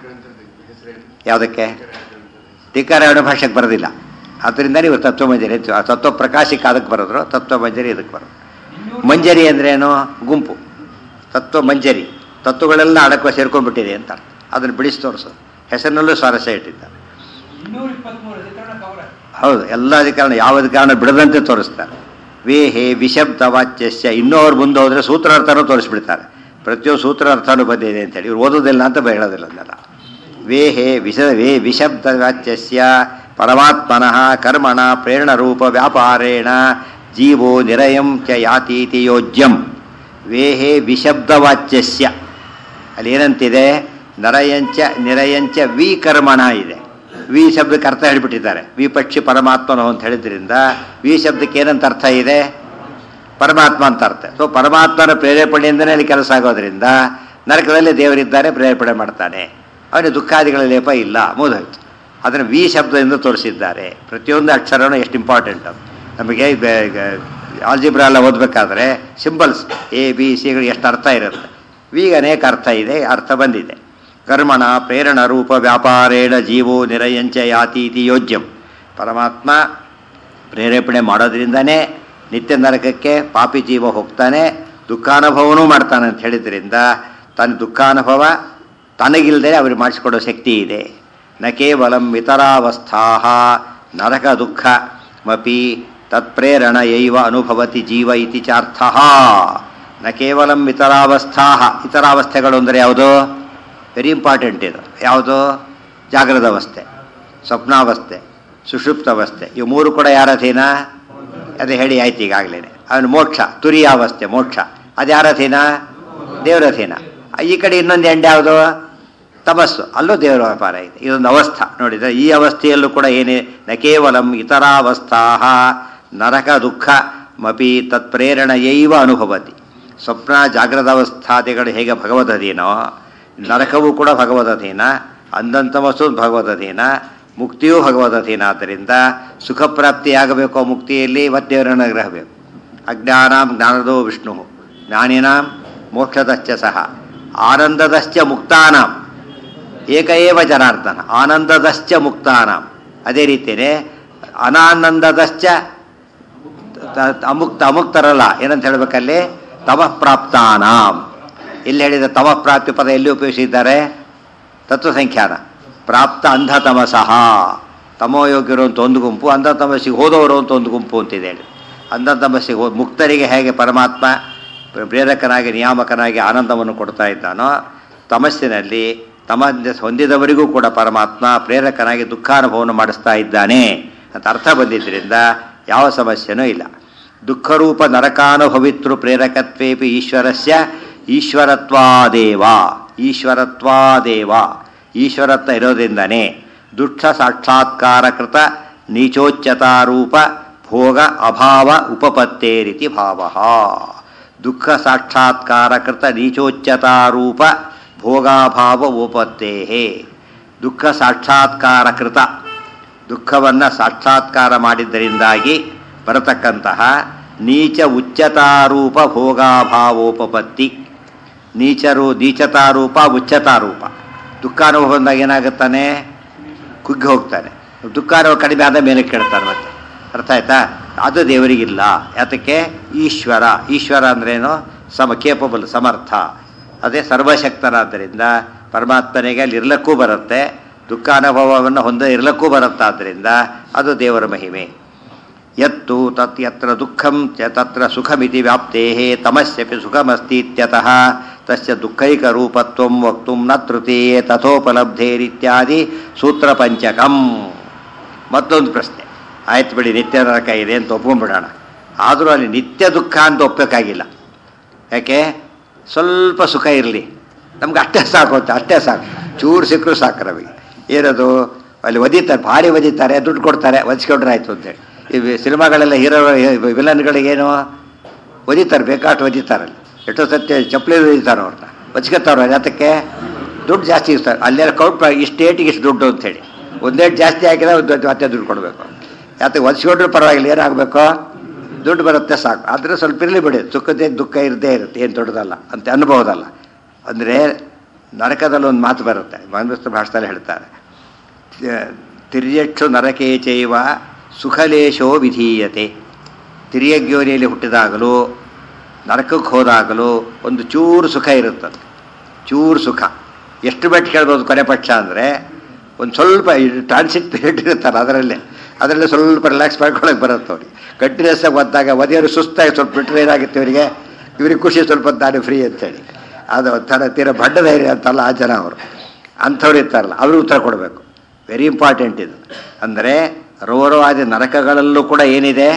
ಯಾವುದಕ್ಕೆ ಟೀಕಾರ ಅಣುಭಾಷೆಗೆ ಬರೋದಿಲ್ಲ ಅದರಿಂದ ನೀವು ತತ್ವಮಂಜರಿ ಅಂತ ಆ ತತ್ವ ಪ್ರಕಾಶಕ್ಕೆ ಅದಕ್ಕೆ ಬರೋದ್ರು ತತ್ವಮಂಜರಿ ಇದಕ್ಕೆ ಬರೋದು ಮಂಜರಿ ಅಂದ್ರೇನು ಗುಂಪು ತತ್ವ ಮಂಜರಿ ತತ್ವಗಳೆಲ್ಲ ಅಡಕವ ಸೇರ್ಕೊಂಡ್ಬಿಟ್ಟಿದೆ ಅಂತ ಅರ್ಥ. ಅದನ್ನು ಬಿಡಿಸಿ ತೋರಿಸೋದು ಹೆಸರಿನಲ್ಲೂ ಸ್ವಾರಸ್ಯ ಇಟ್ಟಿದ್ದಾರೆ ಇನ್ನೂರ ಇಪ್ಪತ್ಮೂರು ಅಧಿಕರಣ ಕವರ ಹೌದು ಎಲ್ಲ ಅಧಿಕಾರಣ ಯಾವ ಅಧಿಕಾರಣ ಬಿಡದಂತೆ ತೋರಿಸ್ತಾರೆ ವೇ ಹೇ ವಿಷಬ್ದ ವಾಚ್ಯಸ್ಯ ಇನ್ನೂ ಅವ್ರು ಮುಂದೆ ಹೋದರೆ ಸೂತ್ರಾರ್ಥನೂ ತೋರಿಸ್ಬಿಡ್ತಾರೆ ಪ್ರತಿಯೊಂದು ಸೂತ್ರಾರ್ಥನೂ ಬಂದಿದೆ ಅಂತೇಳಿ ಇವ್ರು ಓದೋದಿಲ್ಲ ಅಂತ ಬ- ಹೇಳೋದಿಲ್ಲ ಅದನ್ನೆಲ್ಲ ವೇ ಹೇ ವಿಷ ವೇ ವಿಷಬ್ದ ವಾಚ್ಯಸ್ಯ ಪರಮಾತ್ಮನಃ ಕರ್ಮಣ ಪ್ರೇರಣರೂಪ ವ್ಯಾಪಾರೇಣ ಜೀವೋ ನಿರಯಂ ಚ ಯಾತೀತಿ ಯೋಜ್ಯಂ ವೇ ಹೇ ವಿಷಬ್ದವಾಚ್ಯಸ್ಯ ಅಲ್ಲಿ ಏನಂತಿದೆ ನರಯಂಚ ನಿರಯಂಚ ವಿ ಕರ್ಮಣ ಇದೆ ವಿ ಶಬ್ದಕ್ಕೆ ಅರ್ಥ ಹೇಳ್ಬಿಟ್ಟಿದ್ದಾರೆ ವಿ ಪಕ್ಷಿ ಪರಮಾತ್ಮನು ಅಂತ ಹೇಳಿದ್ರಿಂದ ವಿ ಶಬ್ದಕ್ಕೆ ಏನಂತ ಅರ್ಥ ಇದೆ ಪರಮಾತ್ಮ ಅಂತ ಅರ್ಥ ಸೊ ಪರಮಾತ್ಮನ ಪ್ರೇರೇಪಣೆಯಿಂದನೇ ಅಲ್ಲಿ ಕೆಲಸ ಆಗೋದ್ರಿಂದ ನರಕದಲ್ಲಿ ದೇವರಿದ್ದಾರೆ ಪ್ರೇರೇಪಣೆ ಮಾಡ್ತಾನೆ ಅವನಿಗೆ ದುಃಖಾದಿಗಳ ಲೇಪ ಇಲ್ಲ ಮುಗಿದೋಯ್ತು ಅದನ್ನು ವಿ ಶಬ್ದದಿಂದ ತೋರಿಸಿದ್ದಾರೆ ಪ್ರತಿಯೊಂದು ಅಕ್ಷರನೂ ಎಷ್ಟು ಇಂಪಾರ್ಟೆಂಟ್ ಅದು ನಮಗೆ ಆಲ್ಜಿಬ್ರಾ ಎಲ್ಲ ಓದಬೇಕಾದ್ರೆ ಸಿಂಬಲ್ಸ್ ಎ ಬಿ ಸಿಗಳು ಎಷ್ಟು ಅರ್ಥ ಇರುತ್ತೆ ವಿಗೆ ಅನೇಕ ಅರ್ಥ ಇದೆ ಅರ್ಥ ಬಂದಿದೆ ಕರ್ಮಣ ಪ್ರೇರಣ ರೂಪ ವ್ಯಾಪಾರೇಣ ಜೀವೋ ನಿರಯಂಚ ಯಾತೀತಿ ಯೋಜ್ಯಂ ಪರಮಾತ್ಮ ಪ್ರೇರೇಪಣೆ ಮಾಡೋದ್ರಿಂದನೇ ನಿತ್ಯ ನರಕಕ್ಕೆ ಪಾಪಿ ಜೀವ ಹೋಗ್ತಾನೆ ದುಃಖಾನುಭವನೂ ಮಾಡ್ತಾನೆ ಅಂತ ಹೇಳಿದ್ರಿಂದ ತನ್ನ ದುಃಖಾನುಭವ ತನಗಿಲ್ಲದೆ ಅವ್ರಿಗೆ ಮಾಡಿಸಿಕೊಡೋ ಶಕ್ತಿ ಇದೆ ನ ಕೇವಲಂ ಇತರಾವಸ್ಥಾ ನರಕ ದುಃಖ ಮಪಿ ತತ್ಪ್ರೇರಣ ಯೈವ ಅನುಭವತಿ ಜೀವ ಇತಿ ಚಾರ್ಥ ನ ಕೇವಲಂ ಇತರಾವಸ್ಥಾ ಇತರಾವಸ್ಥೆಗಳು ಅಂದರೆ ಯಾವುದು ವೆರಿ ಇಂಪಾರ್ಟೆಂಟ್ ಇದು ಯಾವುದು ಜಾಗ್ರದ ಅವಸ್ಥೆ ಸ್ವಪ್ನಾವಸ್ಥೆ ಸುಷುಪ್ತಾವಸ್ಥೆ ಇವು ಮೂರು ಕೂಡ ಯಾರ ಅಧೀನ ಅದೇ ಹೇಳಿ ಆಯ್ತು ಈಗಾಗಲೇ ಅವನು ಮೋಕ್ಷ ತುರಿಯಾವಸ್ಥೆ ಮೋಕ್ಷ ಅದು ಯಾರ ಅಧೀನ ದೇವರ ಅಧೀನ ಈ ಕಡೆ ಇನ್ನೊಂದು ಎಂಡ್ ಯಾವುದು ತಪಸ್ಸು ಅಲ್ಲೂ ದೇವರ ವ್ಯಾಪಾರ ಇದೆ ಇದೊಂದು ಅವಸ್ಥಾ ನೋಡಿದ್ರೆ ಈ ಅವಸ್ಥೆಯಲ್ಲೂ ಕೂಡ ಏನೇ ನ ಕೇವಲಂ ಇತರಾವಸ್ಥಾ ನರಕ ದುಃಖ ಮಪಿ ತತ್ಪ್ರೇರಣಯೈವ ಅನುಭವತಿ ಸ್ವಪ್ನ ಜಾಗ್ರತಾವಸ್ಥಾದಿಗಳು ಹೇಗೆ ಭಗವದಧೀನೋ ನರಕವೂ ಕೂಡ ಭಗವದಧೀನ ಅಂದಂತಮಸ್ಸು ಭಗವದಧೀನ ಮುಕ್ತಿಯೂ ಭಗವದಧೀನ ಆದ್ದರಿಂದ ಸುಖ ಪ್ರಾಪ್ತಿಯಾಗಬೇಕು ಆ ಮುಕ್ತಿಯಲ್ಲಿ ಮತ್ತೇವರ ಅನುಗ್ರಹ ಬೇಕು ಅಜ್ಞಾನಾಂ ಜ್ಞಾನದೋ ವಿಷ್ಣು ಜ್ಞಾನಿನಾಂ ಮೋಕ್ಷದಶ್ಚ ಸಹ ಆನಂದದಶ್ಚ ಮುಕ್ತಾನಾಂ ಏಕ ಏವ ಜನಾರ್ದನ ಆನಂದದಶ್ಚ ಮುಕ್ತಾನಾಂ ಅದೇ ರೀತಿಯೇ ಅನಾನಂದದಶ್ಚ ತ- ಅಮುಕ್ತ ಅಮುಕ್ತರಲ್ಲ ಏನಂತ ಹೇಳ್ಬೇಕಲ್ಲಿ ತಮಃ ಪ್ರಾಪ್ತಾನಾಂ ಎಲ್ಲಿ ಹೇಳಿದ ತಮಃ ಪ್ರಾಪ್ತಿ ಪದ ಎಲ್ಲಿ ಉಪಯೋಗಿಸಿದ್ದಾರೆ ತತ್ವಸಂಖ್ಯಾನ ಪ್ರಾಪ್ತ ಅಂಧ ತಮಸಃ ತಮೋಯೋಗ್ಯರು ಅಂತ ಒಂದು ಗುಂಪು ಅಂಧ ತಮಸ್ಸಿಗೆ ಹೋದವರು ಅಂತ ಒಂದು ಗುಂಪು ಅಂತಿದೆ ಹೇಳಿ ಅಂಧ ತಮಸ್ಸಿಗೆ ಹೋ ಮುಕ್ತರಿಗೆ ಹೇಗೆ ಪರಮಾತ್ಮ ಪ್ರೇರಕನಾಗಿ ನಿಯಾಮಕನಾಗಿ ಆನಂದವನ್ನು ಕೊಡ್ತಾ ಇದ್ದಾನೋ ತಮಸ್ಸಿನಲ್ಲಿ ತಮ ಹೊಂದಿದವರಿಗೂ ಕೂಡ ಪರಮಾತ್ಮ ಪ್ರೇರಕನಾಗಿ ದುಃಖಾನುಭವವನ್ನು ಮಾಡಿಸ್ತಾ ಇದ್ದಾನೆ ಅಂತ ಅರ್ಥ ಬಂದಿದ್ದರಿಂದ ಯಾವ ಸಮಸ್ಯೆನೂ ಇಲ್ಲ ದುಃಖರೂಪ ನರಕಾನುಭವಿತೃ ಪ್ರೇರಕತ್ವೇಪಿ ಈಶ್ವರಸ್ಯ ಈಶ್ವರತ್ವಾದೇವ ಈಶ್ವರತ್ವಾದೇವ ಈಶ್ವರತ್ವ ಇರೋದ್ರಿಂದನೇ ದುಃಖ ಸಾಕ್ಷಾತ್ಕಾರಕೃತ ನೀಚೋಚ್ಚತಾರೂಪ ಭೋಗ ಅಭಾವ ಉಪಪತ್ತೇರಿತಿ ಭಾವ ದುಃಖ ಸಾಕ್ಷಾತ್ಕಾರಕೃತ ನೀಚೋಚ್ಚತಾರೂಪ ಭೋಗಾಭಾವ ಉಪತ್ತೇ ದುಃಖ ಸಾಕ್ಷಾತ್ಕಾರಕೃತ ದುಃಖವನ್ನು ಸಾಕ್ಷಾತ್ಕಾರ ಮಾಡಿದ್ದರಿಂದಾಗಿ ಬರತಕ್ಕಂತಹ ನೀಚ ಉಚ್ಚತಾರೂಪ ಭೋಗಾಭಾವೋಪಪತ್ತಿ ನೀಚರು ನೀಚತಾರೂಪ ಉಚ್ಚತಾರೂಪ ದುಃಖಾನುಭವ ಬಂದಾಗ ಏನಾಗುತ್ತಾನೆ ಕುಗ್ಗಿ ಹೋಗ್ತಾನೆ ದುಃಖಾನುಭವ ಕಡಿಮೆ ಆದ ಮೇಲೆ ಕೇಳ್ತಾನೆ ಮತ್ತೆ ಅರ್ಥ ಆಯ್ತಾ ಅದು ದೇವರಿಗಿಲ್ಲ ಯಾತಕ್ಕೆ ಈಶ್ವರ ಈಶ್ವರ ಅಂದ್ರೇನು ಸಮ ಕೇಪಬಲ್ ಸಮರ್ಥ ಅದೇ ಸರ್ವಶಕ್ತನಾದ್ದರಿಂದ ಪರಮಾತ್ಮನಿಗೆ ಅಲ್ಲಿ ಇರ್ಲಕ್ಕೂ ಬರುತ್ತೆ ದುಃಖಾನುಭವವನ್ನು ಹೊಂದ ಇರ್ಲಕ್ಕೂ ಬರುತ್ತಾದ್ದರಿಂದ ಅದು ದೇವರ ಮಹಿಮೆ ಯತ್ತು ತತ್ ಯತ್ರ ದುಃಖಂ ಚ ತತ್ರ ಸುಖಮಿತಿ ವ್ಯಾಪ್ತೇ ತಮಸ್ಯಪಿ ಸುಖಮಸ್ತೀತ್ಯತಃ ತಸ್ಯ ದುಃಖೈಕರೂಪತ್ವಂ ವಕ್ತು ನ ತೃತೀಯೇ ತಥೋಪಲಬ್ಧೇರಿತ್ಯಾದಿ ಸೂತ್ರ ಪಂಚಕಂ ಮತ್ತೊಂದು ಪ್ರಶ್ನೆ ಆಯ್ತು ಬಿಡಿ ನಿತ್ಯ ನರಕ ಇದೆ ಅಂತ ಒಪ್ಕೊಂಡ್ಬಿಡೋಣ ಆದರೂ ಅಲ್ಲಿ ನಿತ್ಯ ದುಃಖ ಅಂತ ಒಪ್ಪಬೇಕಾಗಿಲ್ಲ ಯಾಕೆ ಸ್ವಲ್ಪ ಸುಖ ಇರಲಿ ನಮ್ಗೆ ಅಷ್ಟೇ ಸಾಕು ಅಂತ ಅಷ್ಟೇ ಸಾಕು ಚೂರು ಸಿಕ್ಕರು ಸಾಕು ನಮಗೆ ಏನದು ಅಲ್ಲಿ ಒದಿತಾರೆ ಭಾರಿ ಒದಿತಾರೆ ದುಡ್ಡು ಕೊಡ್ತಾರೆ ಒದಿಸ್ಕೊಂಡ್ರೆ ಆಯ್ತು ಅಂತೇಳಿ ಈ ಸಿನಿಮಾಗಳೆಲ್ಲ ಹೀರೋ ವಿಲನ್ಗಳಿಗೇನು ಒದಿತಾರೆ ಬೇಕಾಷ್ಟು ಒದಿತಾರಲ್ಲಿ ಎಷ್ಟೋ ಸತ್ಯ ಚಪ್ಪಲಿ ಒದಿತಾರೆ ಅವ್ರನ್ನ ಒಚ್ಕೊತಾವ್ರ ಯಾತಕ್ಕೆ ದುಡ್ಡು ಜಾಸ್ತಿ ಇರ್ತಾರೆ ಅಲ್ಲೆಲ್ಲ ಕೌಂಟ್ ಇಷ್ಟು ಏಟಿಗೆ ಇಷ್ಟು ದುಡ್ಡು ಅಂತೇಳಿ ಒಂದೇಟು ಜಾಸ್ತಿ ಹಾಕಿದ್ರೆ ಒಂದು ಮತ್ತೆ ದುಡ್ಡು ಕೊಡಬೇಕು ಯಾತಕ್ಕೆ ಒದಿಸ್ಕೊಂಡ್ರು ಪರವಾಗಿಲ್ಲ ಏನಾಗಬೇಕು ದುಡ್ಡು ಬರುತ್ತೆ ಸಾಕು ಆದರೆ ಸ್ವಲ್ಪ ಇರಲಿ ಬಿಡಿ ಸುಖದೇ ದುಃಖ ಇರದೇ ಇರುತ್ತೆ ಏನು ದೊಡ್ಡದಲ್ಲ ಅಂತ ಅನ್ಬೋದಲ್ಲ ಅಂದರೆ ನರಕದಲ್ಲಿ ಒಂದು ಮಾತು ಬರುತ್ತೆ ಮನುಷ್ಯ ಭಾಷೆದಲ್ಲಿ ಹೇಳ್ತಾರೆ ತಿರ್ಯಕ್ಷು ನರಕೇ ಚೈವ ಸುಖಲೇಶೋ ವಿಧೀಯತೆ ತಿರ್ಯಗ್ಯೋನಿಯಲ್ಲಿ ಹುಟ್ಟಿದಾಗಲೂ ನರಕಕ್ಕೆ ಹೋದಾಗಲೂ ಒಂದು ಚೂರು ಸುಖ ಇರುತ್ತದೆ ಚೂರು ಸುಖ ಎಷ್ಟು ಬೆಟ್ಟು ಕೇಳ್ಬೋದು ಕೊನೆ ಪಕ್ಷ ಅಂದರೆ ಒಂದು ಸ್ವಲ್ಪ ಟ್ರಾನ್ಸಿಟ್ ಪೀರಿಯಡ್ ಇರುತ್ತಲ್ಲ ಅದರಲ್ಲೇ ಅದರಲ್ಲೇ ಸ್ವಲ್ಪ ರಿಲ್ಯಾಕ್ಸ್ ಮಾಡ್ಕೊಳಕ್ಕೆ ಬರುತ್ತೆ ಅವ್ರಿಗೆ ಕಂಟಿನ್ಯೂಸ್ ಆಗಿ ಒದ್ದಾಗ ಒದೆಯವರು ಸುಸ್ತಾಗಿ ಸ್ವಲ್ಪ ಬಿಟ್ಟರೆ ಏನಾಗುತ್ತೆ ಇವರಿಗೆ ಇವ್ರಿಗೆ ಖುಷಿ ಸ್ವಲ್ಪ ನಾನು ಫ್ರೀ ಅಂತೇಳಿ ಅದು ಒಂಥರ ತೀರ ಬಡ್ಡ ಧೈರ್ಯ ಅಂತಲ್ಲ ಆ ಜನ ಅವರು ಅಂಥವ್ರು ಇರ್ತಾರಲ್ಲ ಅವರು ಉತ್ತರ ಕೊಡಬೇಕು ವೆರಿ ಇಂಪಾರ್ಟೆಂಟ್ ಇದು ಅಂದರೆ ರೋರವಾದ ನರಕಗಳಲ್ಲೂ ಕೂಡ ಏನಿದೆ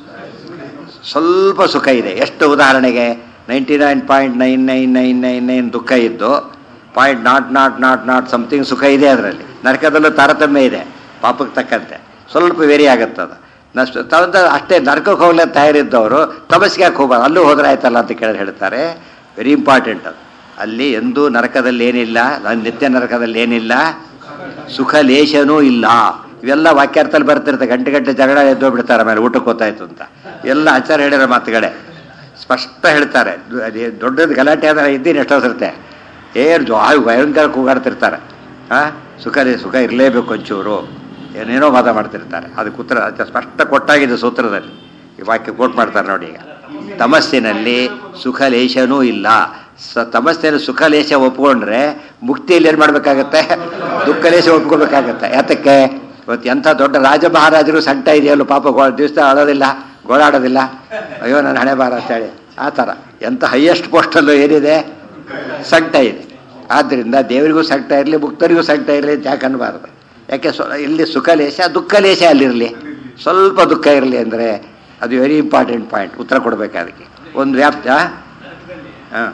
ಸ್ವಲ್ಪ ಸುಖ ಇದೆ ಎಷ್ಟು ಉದಾಹರಣೆಗೆ ninety nine point nine nine nine nine nine ದುಃಖ ಇದ್ದು point nought nought nought nought something ಸುಖ ಇದೆ ಅದರಲ್ಲಿ ನರಕದಲ್ಲೂ ತಾರತಮ್ಯ ಇದೆ ಪಾಪಕ್ಕೆ ತಕ್ಕಂತೆ ಸ್ವಲ್ಪ ವೇರಿ ಆಗುತ್ತೆ ಅದು ನಷ್ಟ ತಂದ ಅಷ್ಟೇ ನರಕಕ್ಕೆ ಹೋಗ್ಲಿಕ್ಕೆ ತಯಾರಿದ್ದವರು ತಮಸ್ಗೆ ಯಾಕೆ ಹೋಗ್ಬಾರ್ದು ಅಲ್ಲೂ ಹೋದ್ರೆ ಆಯ್ತಲ್ಲ ಅಂತ ಕೇಳಿ ಹೇಳ್ತಾರೆ ವೆರಿ ಇಂಪಾರ್ಟೆಂಟ್ ಅದು ಅಲ್ಲಿ ಎಂದೂ ನರಕದಲ್ಲಿ ಏನಿಲ್ಲ ನನ್ನ ನಿತ್ಯ ನರಕದಲ್ಲಿ ಏನಿಲ್ಲ ಸುಖ ಲೇಶನೂ ಇಲ್ಲ ಇವೆಲ್ಲ ವಾಕ್ಯಾರ್ಥದಲ್ಲಿ ಬರ್ತಿರುತ್ತೆ ಗಂಟೆ ಗಂಟೆ ಜಗಳ ಎದ್ದು ಬಿಡ್ತಾರೆ ಆಮೇಲೆ ಊಟಕ್ಕೆ ಹೋಗ್ತಾಯ್ತು ಅಂತ ಎಲ್ಲ ಆಚಾರ ಹೇಳಿರೋ ಮಾತುಗಳೇ ಸ್ಪಷ್ಟ ಹೇಳ್ತಾರೆ ಅದೇ ದೊಡ್ಡದು ಗಲಾಟೆ ಆದರೆ ಇದ್ದೀನಿ ಎಷ್ಟೋ ಸರ್ತೆ ಏರು ಜೋ ಭಯಂಕರ ಕೂಗಾಡ್ತಿರ್ತಾರೆ ಹಾಂ ಸುಖ ಸುಖ ಇರಲೇಬೇಕು ಒಂಚೂರು ಏನೇನೋ ವಾದ ಮಾಡ್ತಿರ್ತಾರೆ ಅದಕ್ಕೆ ಉತ್ತರ ಅದು ಸ್ಪಷ್ಟ ಕೊಟ್ಟಾಗಿದೆ ಸೂತ್ರದಲ್ಲಿ ಈ ವಾಕ್ಯ ಕೋಟ್ ಮಾಡ್ತಾರೆ ನೋಡಿ ಈಗ ತಮಸ್ಸಿನಲ್ಲಿ ಸುಖ ಲೇಶನೂ ಇಲ್ಲ ಸ ತಮಸ್ಸಿನಲ್ಲಿ ಸುಖ ಲೇಶ ಒಪ್ಕೊಂಡ್ರೆ ಮುಕ್ತಿಯಲ್ಲಿ ಏನು ಮಾಡಬೇಕಾಗತ್ತೆ ದುಃಖ ಲೇಶ ಒಪ್ಕೋಬೇಕಾಗತ್ತೆ ಯಾತಕ್ಕೆ ಇವತ್ತು ಎಂಥ ದೊಡ್ಡ ರಾಜ ಮಹಾರಾಜರು ಸಂಟ ಇದೆಯಲ್ಲ ಪಾಪ ಗೋ ದಿವಸ ಆಡೋದಿಲ್ಲ ಗೋಳಾಡೋದಿಲ್ಲ ಅಯ್ಯೋ ನನ್ನ ಹಣೆ ಬಾರ ಅಂತೇಳಿ ಆ ಥರ ಎಂಥ ಹೈಯೆಸ್ಟ್ ಪೋಸ್ಟಲ್ಲೂ ಏನಿದೆ ಸಂಕಟ ಇದೆ ಆದ್ದರಿಂದ ದೇವರಿಗೂ ಸಂಕಟ ಇರಲಿ ಮುಕ್ತರಿಗೂ ಸಂಕಟ ಇರಲಿ ಅಂತ ಯಾಕೆ ಅನ್ನಬಾರ್ದು ಯಾಕೆ ಸ್ವ ಇಲ್ಲಿ ಸುಖ ಲೇಶ ದುಃಖ ಲೇಶ ಅಲ್ಲಿರಲಿ ಸ್ವಲ್ಪ ದುಃಖ ಇರಲಿ ಅಂದರೆ ಅದು ವೆರಿ ಇಂಪಾರ್ಟೆಂಟ್ ಪಾಯಿಂಟ್ ಉತ್ತರ ಕೊಡಬೇಕು ಅದಕ್ಕೆ ಒಂದು ವ್ಯಾಪ್ತ ಹಾಂ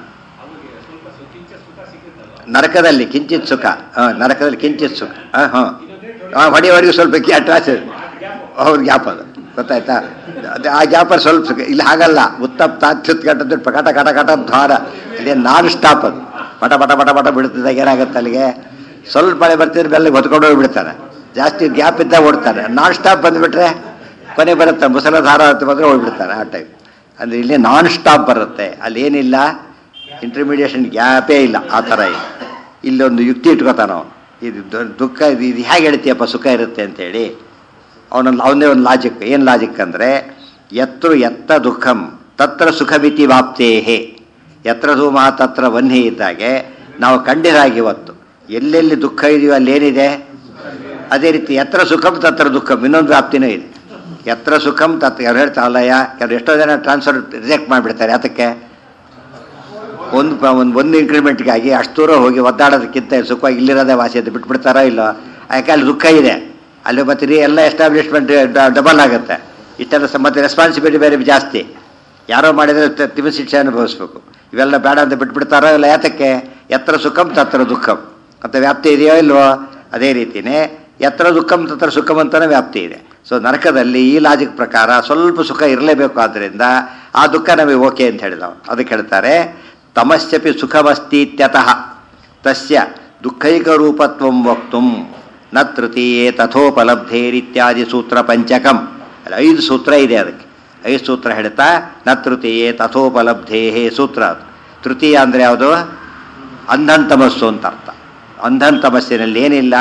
ನರಕದಲ್ಲಿ ಕಿಂಚಿತ್ ಸುಖ ಹಾಂ ನರಕದಲ್ಲಿ ಕಿಂಚಿತ್ ಸುಖ ಹಾಂ ಹಾಂ ಹಾಂ ಹೊಡೆಯವರೆಗೂ ಸ್ವಲ್ಪ ಗ್ಯಾಟ್ರಾಸ್ ಅವ್ರ ಗ್ಯಾಪ್ ಅದು ಗೊತ್ತಾಯ್ತಾ ಅದು ಆ ಗ್ಯಾಪಲ್ಲಿ ಸ್ವಲ್ಪ ಸುಖ ಇಲ್ಲಿ ಹಾಗಲ್ಲ ಉತ್ತಪ್ತ ಅತ್ಯುತ್ ಕಟ್ಟದ್ದು ಕಟ ಕಟ ಕಟ ದ್ವಾರ ಇದೇ ನಾನ್ ಸ್ಟಾಪ್ ಅದು ಪಟ ಪಟ ಪಟ ಪಟ ಬಿಡ್ತಿದ್ದಾಗ ಏನಾಗುತ್ತೆ ಅಲ್ಲಿಗೆ ಸ್ವಲ್ಪ ಮಳೆ ಬರ್ತಿದ್ರೆ ಬೆಲ್ಲಿಗೆ ಹೊತ್ಕೊಂಡು ಹೋಗ್ಬಿಡ್ತಾನೆ ಜಾಸ್ತಿ ಗ್ಯಾಪ್ ಇದ್ದಾಗ ಓಡ್ತಾನೆ ನಾನ್ ಸ್ಟಾಪ್ ಬಂದುಬಿಟ್ರೆ ಕೊನೆ ಬರುತ್ತೆ ಮುಸಲಧಾರ ಅಂತ ಬಂದರೆ ಹೋಗ್ಬಿಡ್ತಾನೆ ಆ ಟೈಮ್ ಅಂದರೆ ಇಲ್ಲಿ ನಾನ್ ಸ್ಟಾಪ್ ಬರುತ್ತೆ ಅಲ್ಲಿ ಏನಿಲ್ಲ ಇಂಟರ್ಮೀಡಿಯೇಷನ್ ಗ್ಯಾಪೇ ಇಲ್ಲ ಆ ಥರ ಇದೆ ಇಲ್ಲೊಂದು ಯುಕ್ತಿ ಇಟ್ಕೋತಾನ ಅವನು ಇದು ದು- ದುಃಖ ಇದು ಇದು ಹೇಗೆ ಹೇಳ್ತೀಯಪ್ಪ ಸುಖ ಇರುತ್ತೆ ಅಂತೇಳಿ ಅವನೊಂದು ಅವನೇ ಒಂದು ಲಾಜಿಕ್ ಏನು ಲಾಜಿಕ್ ಅಂದರೆ ಎತ್ರ ಎತ್ತ ದುಃಖಂ ತತ್ರ ಸುಖಮಿತಿ ವಾಪ್ತೇಹೇ ಎತ್ರ ಧೂಮ ತತ್ರ ವನ್ಹಿ ಇದ್ದಾಗೆ ನಾವು ಕಂಡಿರಾಗಿ ಇವತ್ತು ಎಲ್ಲೆಲ್ಲಿ ದುಃಖ ಇದೆಯೋ ಅಲ್ಲೇನಿದೆ ಅದೇ ರೀತಿ ಎತ್ರ ಸುಖಂ ತತ್ರ ದುಃಖಂ ಇನ್ನೊಂದು ವ್ಯಾಪ್ತಿನೂ ಇದೆ ಎತ್ರ ಸುಖಂ ತತ್ರ ಯಾರು ಹೇಳ್ತಾರಲ್ಲಯ್ಯ ಕೆಲವು ಎಷ್ಟೋ ಜನ ಟ್ರಾನ್ಸ್ಫರ್ ರಿಜೆಕ್ಟ್ ಮಾಡಿಬಿಡ್ತಾರೆ ಯಾತಕ್ಕೆ ಒಂದು ಪ- ಒಂದು ಒಂದು ಇಂಕ್ರಿಮೆಂಟ್ಗಾಗಿ ಅಷ್ಟು ದೂರ ಹೋಗಿ ಒದ್ದಾಡೋದಕ್ಕಿಂತ ಸುಖವಾಗಿ ಇಲ್ಲಿರೋದೇ ವಾಸಿ ಅಂತ ಬಿಟ್ಬಿಡ್ತಾರೋ ಇಲ್ಲೋ ಯಾಕೆ ಅಲ್ಲಿ ದುಃಖ ಇದೆ ಅಲ್ಲಿ ಮತ್ತೆ ರೀ ಎಲ್ಲ ಎಸ್ಟಾಬ್ಲಿಷ್ಮೆಂಟ್ ಡಬಲ್ ಆಗುತ್ತೆ ಇಷ್ಟೆಲ್ಲ ಸ- ಮತ್ತೆ ರೆಸ್ಪಾನ್ಸಿಬಿಲಿಟಿ ಬೇರೆ ಜಾಸ್ತಿ ಯಾರೋ ಮಾಡಿದರೆ ತ- ತಿಮ್ಮ ಶಿಕ್ಷೆ ಅನುಭವಿಸ್ಬೇಕು ಇವೆಲ್ಲ ಬೇಡ ಅಂತ ಬಿಟ್ಬಿಡ್ತಾರೋ ಇಲ್ಲ ಯಾತಕ್ಕೆ ಎತ್ತರ ಸುಖಂ ತತ್ರ ದುಃಖಂ ಅಂತ ವ್ಯಾಪ್ತಿ ಇದೆಯೋ ಇಲ್ವೋ ಅದೇ ರೀತಿಯೇ ಎತ್ತರ ದುಃಖಂ ತತ್ರ ಸುಖಂ ಅಂತಲೇ ವ್ಯಾಪ್ತಿ ಇದೆ ಸೊ ನರಕದಲ್ಲಿ ಈ ಲಾಜಿಕ್ ಪ್ರಕಾರ ಸ್ವಲ್ಪ ಸುಖ ಇರಲೇಬೇಕು ಆದ್ದರಿಂದ ಆ ದುಃಖ ನಮಗೆ ಓಕೆ ಅಂತ ಹೇಳಿದ ಅವನು ಅದಕ್ಕೆ ಹೇಳ್ತಾರೆ ತಮಸ್ಯಪಿ ಸುಖಮಸ್ತೀತ್ಯತಃ ತಸ್ಯ ದುಃಖೈಕ ರೂಪತ್ವಂ ವಕ್ತುಂ ನ ತೃತೀಯೇ ತಥೋಪಲಬ್ಧೇರಿತ್ಯಾದಿ ಸೂತ್ರ ಪಂಚಕಂ ಅಲ್ಲಿ ಐದು ಸೂತ್ರ ಇದೆ ಅದಕ್ಕೆ ಐದು ಸೂತ್ರ ಹೇಳ್ತಾ ನ ತೃತೀಯೇ ತಥೋಪಲಬ್ಧೇ ಸೂತ್ರ ಅದು ತೃತೀಯ ಅಂದರೆ ಯಾವುದು ಅಂಧನ್ ತಮಸ್ಸು ಅಂತ ಅರ್ಥ ಅಂಧನ್ ತಮಸ್ಸಿನಲ್ಲಿ ಏನಿಲ್ಲ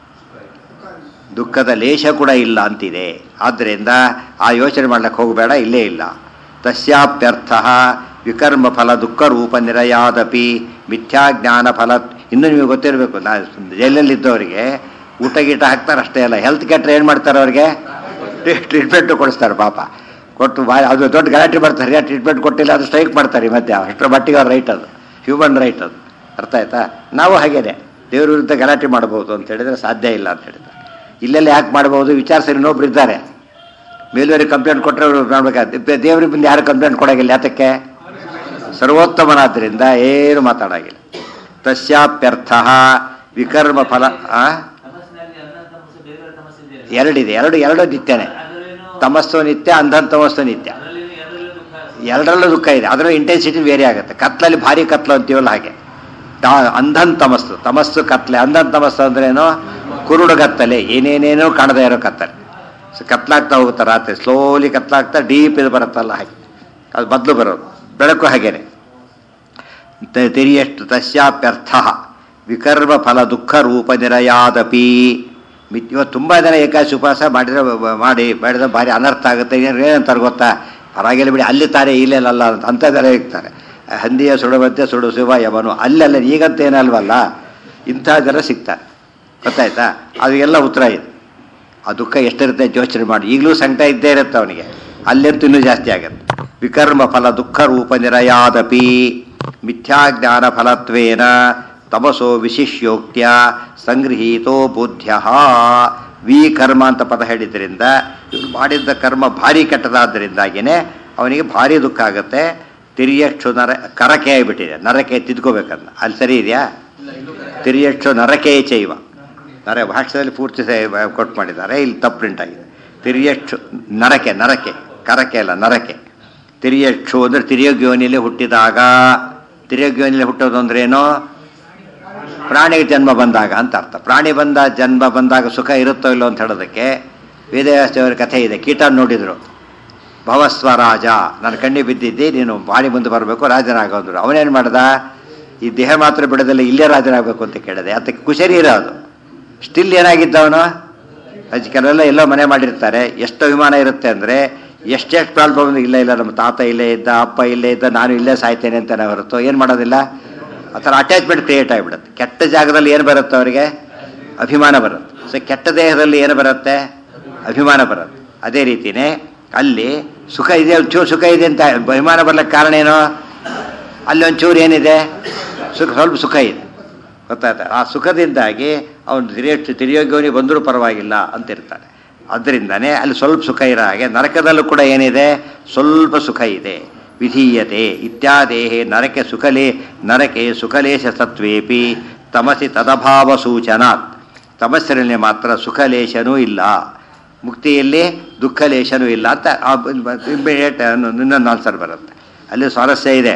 ದುಃಖದ ಲೇಷ ಕೂಡ ಇಲ್ಲ ಅಂತಿದೆ ಆದ್ದರಿಂದ ಆ ಯೋಚನೆ ಮಾಡ್ಲಿಕ್ಕೆ ಹೋಗಬೇಡ ಇಲ್ಲೇ ಇಲ್ಲ ತಸ್ಯಾಪ್ಯರ್ಥ ವಿಕರ್ಮ ಫಲ ದುಃಖ ರೂಪ ನಿರಯಾದಪಿ ಮಿಥ್ಯಾಜ್ಞಾನ ಫಲ ಇನ್ನು ನಿಮಗೆ ಗೊತ್ತಿರಬೇಕು ನಾ ಜೈಲಲ್ಲಿದ್ದವರಿಗೆ ಊಟ ಗೀಟ ಹಾಕ್ತಾರೆ ಅಷ್ಟೇ ಅಲ್ಲ ಹೆಲ್ತ್ ಕೆಟ್ಟರೆ ಏನು ಮಾಡ್ತಾರೆ ಅವ್ರಿಗೆ ಟ್ರೀಟ್ಮೆಂಟು ಕೊಡಿಸ್ತಾರೆ ಪಾಪ ಕೊಟ್ಟು ಬಾ ಅದು ದೊಡ್ಡ ಗಲಾಟೆ ಮಾಡ್ತಾರೆ ಸರಿಯಾಗಿ ಟ್ರೀಟ್ಮೆಂಟ್ ಕೊಟ್ಟಿಲ್ಲ ಅದು ಸ್ಟ್ರೈಕ್ ಮಾಡ್ತಾರೆ ಈ ಮಧ್ಯೆ ಅಷ್ಟರ ಮಟ್ಟಿಗೆ ಅವ್ರ ರೈಟ್ ಅದು ಹ್ಯೂಮನ್ ರೈಟ್ ಅದು ಅರ್ಥ ಆಯ್ತಾ ನಾವು ಹಾಗೇನೆ ದೇವ್ರ ವಿರುದ್ಧ ಗಲಾಟೆ ಮಾಡ್ಬೋದು ಅಂತ ಹೇಳಿದ್ರೆ ಸಾಧ್ಯ ಇಲ್ಲ ಅಂತ ಹೇಳಿದ್ರೆ ಇಲ್ಲೆಲ್ಲ ಯಾಕೆ ಮಾಡ್ಬೋದು ವಿಚಾರಿಸಿ ಇನ್ನೊಬ್ರು ಇದ್ದಾರೆ ಮೇಲ್ವರೆಗೆ ಕಂಪ್ಲೇಂಟ್ ಕೊಟ್ಟರೆ ಅವ್ರು ಮಾಡ್ಬೇಕಾದ್ರೆ ದೇವ್ರಿಗೆ ಬಂದು ಯಾರು ಕಂಪ್ಲೇಂಟ್ ಕೊಡೋಗಿಲ್ಲ ಯಾತಕ್ಕೆ ಸರ್ವೋತ್ತಮನಾದ್ದರಿಂದ ಏನು ಮಾತಾಡಾಗಿಲ್ಲ ತಸ್ಯಾಪ್ಯರ್ಥ ವಿಕರ್ಮ ಫಲ ಆ? ತಮಸ್ಸಿನಲ್ಲಿ ಅನ್ನ ತಮಸ್ಸು ಬೇರೆ ಬೇರೆ ತಮಸ್ಸು ಇದೆಯಲ್ಲ? ಎರಡಿದೆ ಎರಡು ಎರಡು ನಿತ್ಯನೇ ಅದರಲ್ಲೇನು- ತಮಸ್ಸು ನಿತ್ಯ ಅಂಧನ್ ತಮಸ್ಸು ನಿತ್ಯ ಅದರಲ್ಲೇನು ಎರಡರಲ್ಲೂ ದುಃಖ ಎರಡರಲ್ಲೂ ದುಃಖ ಇದೆ ಅದರ ಇಂಟೆನ್ಸಿಟಿ ಬೇರೆ ಆಗುತ್ತೆ ಕತ್ಲಲ್ಲಿ ಭಾರಿ ಕತ್ಲು ಅಂತೀವಲ್ಲ ಹಾಗೆ ತಾ- ಅಂಧನ್ ತಮಸ್ಸು ತಮಸ್ಸು ಕತ್ಲೆ ಅಂಧನ್ ತಮಸ್ಸು ಅಂದ್ರೇನು ಕುರುಡು ಕತ್ತಲೆ ಏನೇನೇನೋ ಕಾಣದೇ ಇರೋ ಕತ್ತಲೆ ಸೊ ಕತ್ಲಾಗ್ತಾ ಹೋಗುತ್ತೆ ರಾತ್ರಿ ಸ್ಲೋಲಿ ಕತ್ಲಾಗ್ತಾ ಡೀಪ್ ಇದು ಬರುತ್ತಲ್ಲ ಹಾಗೆ ಅದು ಬದಲು ಬರೋದು ಬೆಳಕು ಹಾಗೇನೆ ತ- ತಿರಿಯಷ್ಟು ತಸ್ಯಾಪ್ಯರ್ಥ ವಿಕರ್ಮ ಫಲ ದುಃಖ ರೂಪ ನಿರಯಾದಪಿ ಮಿತ್ ಇವತ್ತು ತುಂಬ ಜನ ಏಕಾಶಿ ಉಪವಾಸ ಮಾಡಿದ್ರೆ ಬ- ಬ- ಮಾಡಿ ಮಾಡಿದ್ರೆ ಭಾರಿ ಅನರ್ಥ ಆಗುತ್ತೆ ಏನು ಏನಂತಾರೆ ಗೊತ್ತಾ ಪರವಾಗಿಲ್ಲ ಬಿಡಿ ಅಲ್ಲಿ ತಾರೆ ಇಲ್ಲೆಲ್ಲ ಅಂತ ಅಂಥದ್ದೆಲ್ಲ ಇರ್ತಾರೆ ಹಂದಿಯ ಸುಡುವಂತೆ ಸುಡು ಶಿವ ಯವನು ಅಲ್ಲೆಲ್ಲ ಈಗಂತ ಏನಲ್ವಲ್ಲ ಇಂಥ ಜನ ಸಿಗ್ತಾರೆ ಗೊತ್ತಾಯ್ತಾ ಅದು ಎಲ್ಲ ಉತ್ತರ ಇದೆ ಆ ದುಃಖ ಎಷ್ಟಿರುತ್ತೆ ಯೋಚನೆ ಮಾಡಿ ಈಗಲೂ ಸಂಕಟ ಇದ್ದೇ ಇರುತ್ತೆ ಅವನಿಗೆ ಅಲ್ಲಂತೂ ಇನ್ನೂ ಜಾಸ್ತಿ ಆಗುತ್ತೆ ವಿಕರ್ಮ ಫಲ ದುಃಖ ರೂಪ ನಿರಯಾದಪಿ ಮಿಥ್ಯಾಜ್ಞಾನ ಫಲತ್ವೇನ ತಮಸೋ ವಿಶಿಷ್ಯೋಕ್ತ್ಯ ಸಂಗೃಹೀತೋ ಬುದ್ಧ್ಯ ವಿ ಕರ್ಮ ಅಂತ ಪದ ಹೇಳಿದ್ರಿಂದ ಇವ್ರು ಮಾಡಿದ್ದ ಕರ್ಮ ಭಾರಿ ಕೆಟ್ಟದಾದ್ದರಿಂದಾಗಿಯೇ ಅವನಿಗೆ ಭಾರಿ ದುಃಖ ಆಗುತ್ತೆ ತಿರಿಯಕ್ಷು ನರ ಕರಕೆ ಆಗಿಬಿಟ್ಟಿದೆ ನರಕೆ ತಿದ್ಕೋಬೇಕನ್ನ ಅಲ್ಲಿ ಸರಿ ಇದೆಯಾ ತಿರಿಯಕ್ಷು ನರಕೆ ಚೈವ ನರ ಭಾಷೆಯಲ್ಲಿ ಪೂರ್ತಿ ಸ- ಕೊಟ್ಟು ಮಾಡಿದ್ದಾರೆ ಇಲ್ಲಿ ತಪ್ಪು ಪ್ರಿಂಟ್ ಆಗಿದೆ ತಿರಿಯಕ್ಷು ನರಕೆ ನರಕೆ ಕರಕೆ ಅಲ್ಲ ನರಕೆ ತಿರಿಯಕ್ಷು ಅಂದರೆ ತಿರಿಯೋಗ್ಯೋನಿಯಲ್ಲಿ ಹುಟ್ಟಿದಾಗ ತಿರಿಯೋಗ್ಯೋನಿಯಲ್ಲಿ ಹುಟ್ಟೋದು ಅಂದ್ರೆ ಏನು ಪ್ರಾಣಿಗೆ ಜನ್ಮ ಬಂದಾಗ ಅಂತ ಅರ್ಥ ಪ್ರಾಣಿ ಬಂದ ಜನ್ಮ ಬಂದಾಗ ಸುಖ ಇರುತ್ತೋ ಇಲ್ಲೋ ಅಂತ ಹೇಳೋದಕ್ಕೆ ವೇದವ್ಯಾಸದೇವರ ಕಥೆ ಇದೆ ಕೀಟ ನೋಡಿದ್ರು ಭವಸ್ವರಾಜ ನಾನು ಕಣ್ಣಿ ಬಿದ್ದಿದ್ದೆ ನೀನು ಬಾಡಿ ಮುಂದೆ ಬರಬೇಕು ರಾಜನಾಗೋದ್ರು ಅವನೇನು ಮಾಡ್ದ ಈ ದೇಹ ಮಾತ್ರ ಬಿಡೋದಿಲ್ಲ ಇಲ್ಲೇ ರಾಜನಾಗಬೇಕು ಅಂತ ಕೇಳಿದೆ ಅದಕ್ಕೆ ಕುಶರಿ ಇರೋದು ಸ್ಟಿಲ್ ಏನಾಗಿದ್ದವನು ಅಜ್ಜಿ ಕೆಲವೆಲ್ಲ ಎಲ್ಲೋ ಮನೆ ಮಾಡಿರ್ತಾರೆ ಎಷ್ಟು ವಿಮಾನ ಇರುತ್ತೆ ಅಂದರೆ ಎಷ್ಟೆಷ್ಟು ಪ್ರಾಬ್ಲಮ್ ಇಲ್ಲ ಇಲ್ಲ ನಮ್ಮ ತಾತ ಇಲ್ಲೇ ಇದ್ದ ಅಪ್ಪ ಇಲ್ಲೇ ಇದ್ದ ನಾನು ಇಲ್ಲೇ ಸಾಯ್ತೇನೆ ಅಂತ ನಾವು ಹೊರತು ಏನು ಮಾಡೋದಿಲ್ಲ ಆ ಥರ ಅಟ್ಯಾಚ್ಮೆಂಟ್ ಕ್ರಿಯೇಟ್ ಆಗಿಬಿಡುತ್ತೆ ಕೆಟ್ಟ ಜಾಗದಲ್ಲಿ ಏನು ಬರುತ್ತೆ ಅವರಿಗೆ ಅಭಿಮಾನ ಬರುತ್ತೆ ಸೊ ಕೆಟ್ಟ ದೇಹದಲ್ಲಿ ಏನು ಬರುತ್ತೆ ಅಭಿಮಾನ ಬರುತ್ತೆ ಅದೇ ರೀತಿಯೇ ಅಲ್ಲಿ ಸುಖ ಇದೆ ಒಂಚೂರು ಸುಖ ಇದೆ ಅಂತ ಅಭಿಮಾನ ಬರ್ಲಿಕ್ಕೆ ಕಾರಣ ಏನು ಅಲ್ಲಿ ಒಂಚೂರು ಏನಿದೆ ಸುಖ ಸ್ವಲ್ಪ ಸುಖ ಇದೆ ಗೊತ್ತಾಯ್ತಾ ಆ ಸುಖದಿಂದಾಗಿ ಅವನು ತಿರಿಯ ತಿರಿಯೋಗ್ಯವನಿಗೆ ಬಂದರೂ ಪರವಾಗಿಲ್ಲ ಅಂತ ಇರ್ತಾನೆ ಅದರಿಂದನೇ ಅಲ್ಲಿ ಸ್ವಲ್ಪ ಸುಖ ಇರೋ ಹಾಗೆ ನರಕದಲ್ಲೂ ಕೂಡ ಏನಿದೆ ಸ್ವಲ್ಪ ಸುಖ ಇದೆ ವಿಧೀಯತೆ ಇತ್ಯಾದೇಹೇ ನರಕೆ ಸುಖಲೇ ನರಕೆ ಸುಖಲೇಶ ಸತ್ವೇಪಿ ತಮಸಿ ತದಭಾವ ಸೂಚನಾತ್ ತಮಸ್ಸಿನಲ್ಲಿ ಮಾತ್ರ ಸುಖಲೇಶನೂ ಇಲ್ಲ ಮುಕ್ತಿಯಲ್ಲಿ ದುಃಖಲೇಶನೂ ಇಲ್ಲ ಅಂತ ಇಮಿಡಿಯೇಟ್ ಇನ್ನೊಂದು ಆನ್ಸರ್ ಬರುತ್ತೆ ಅಲ್ಲಿ ಸ್ವಾರಸ್ಯ ಇದೆ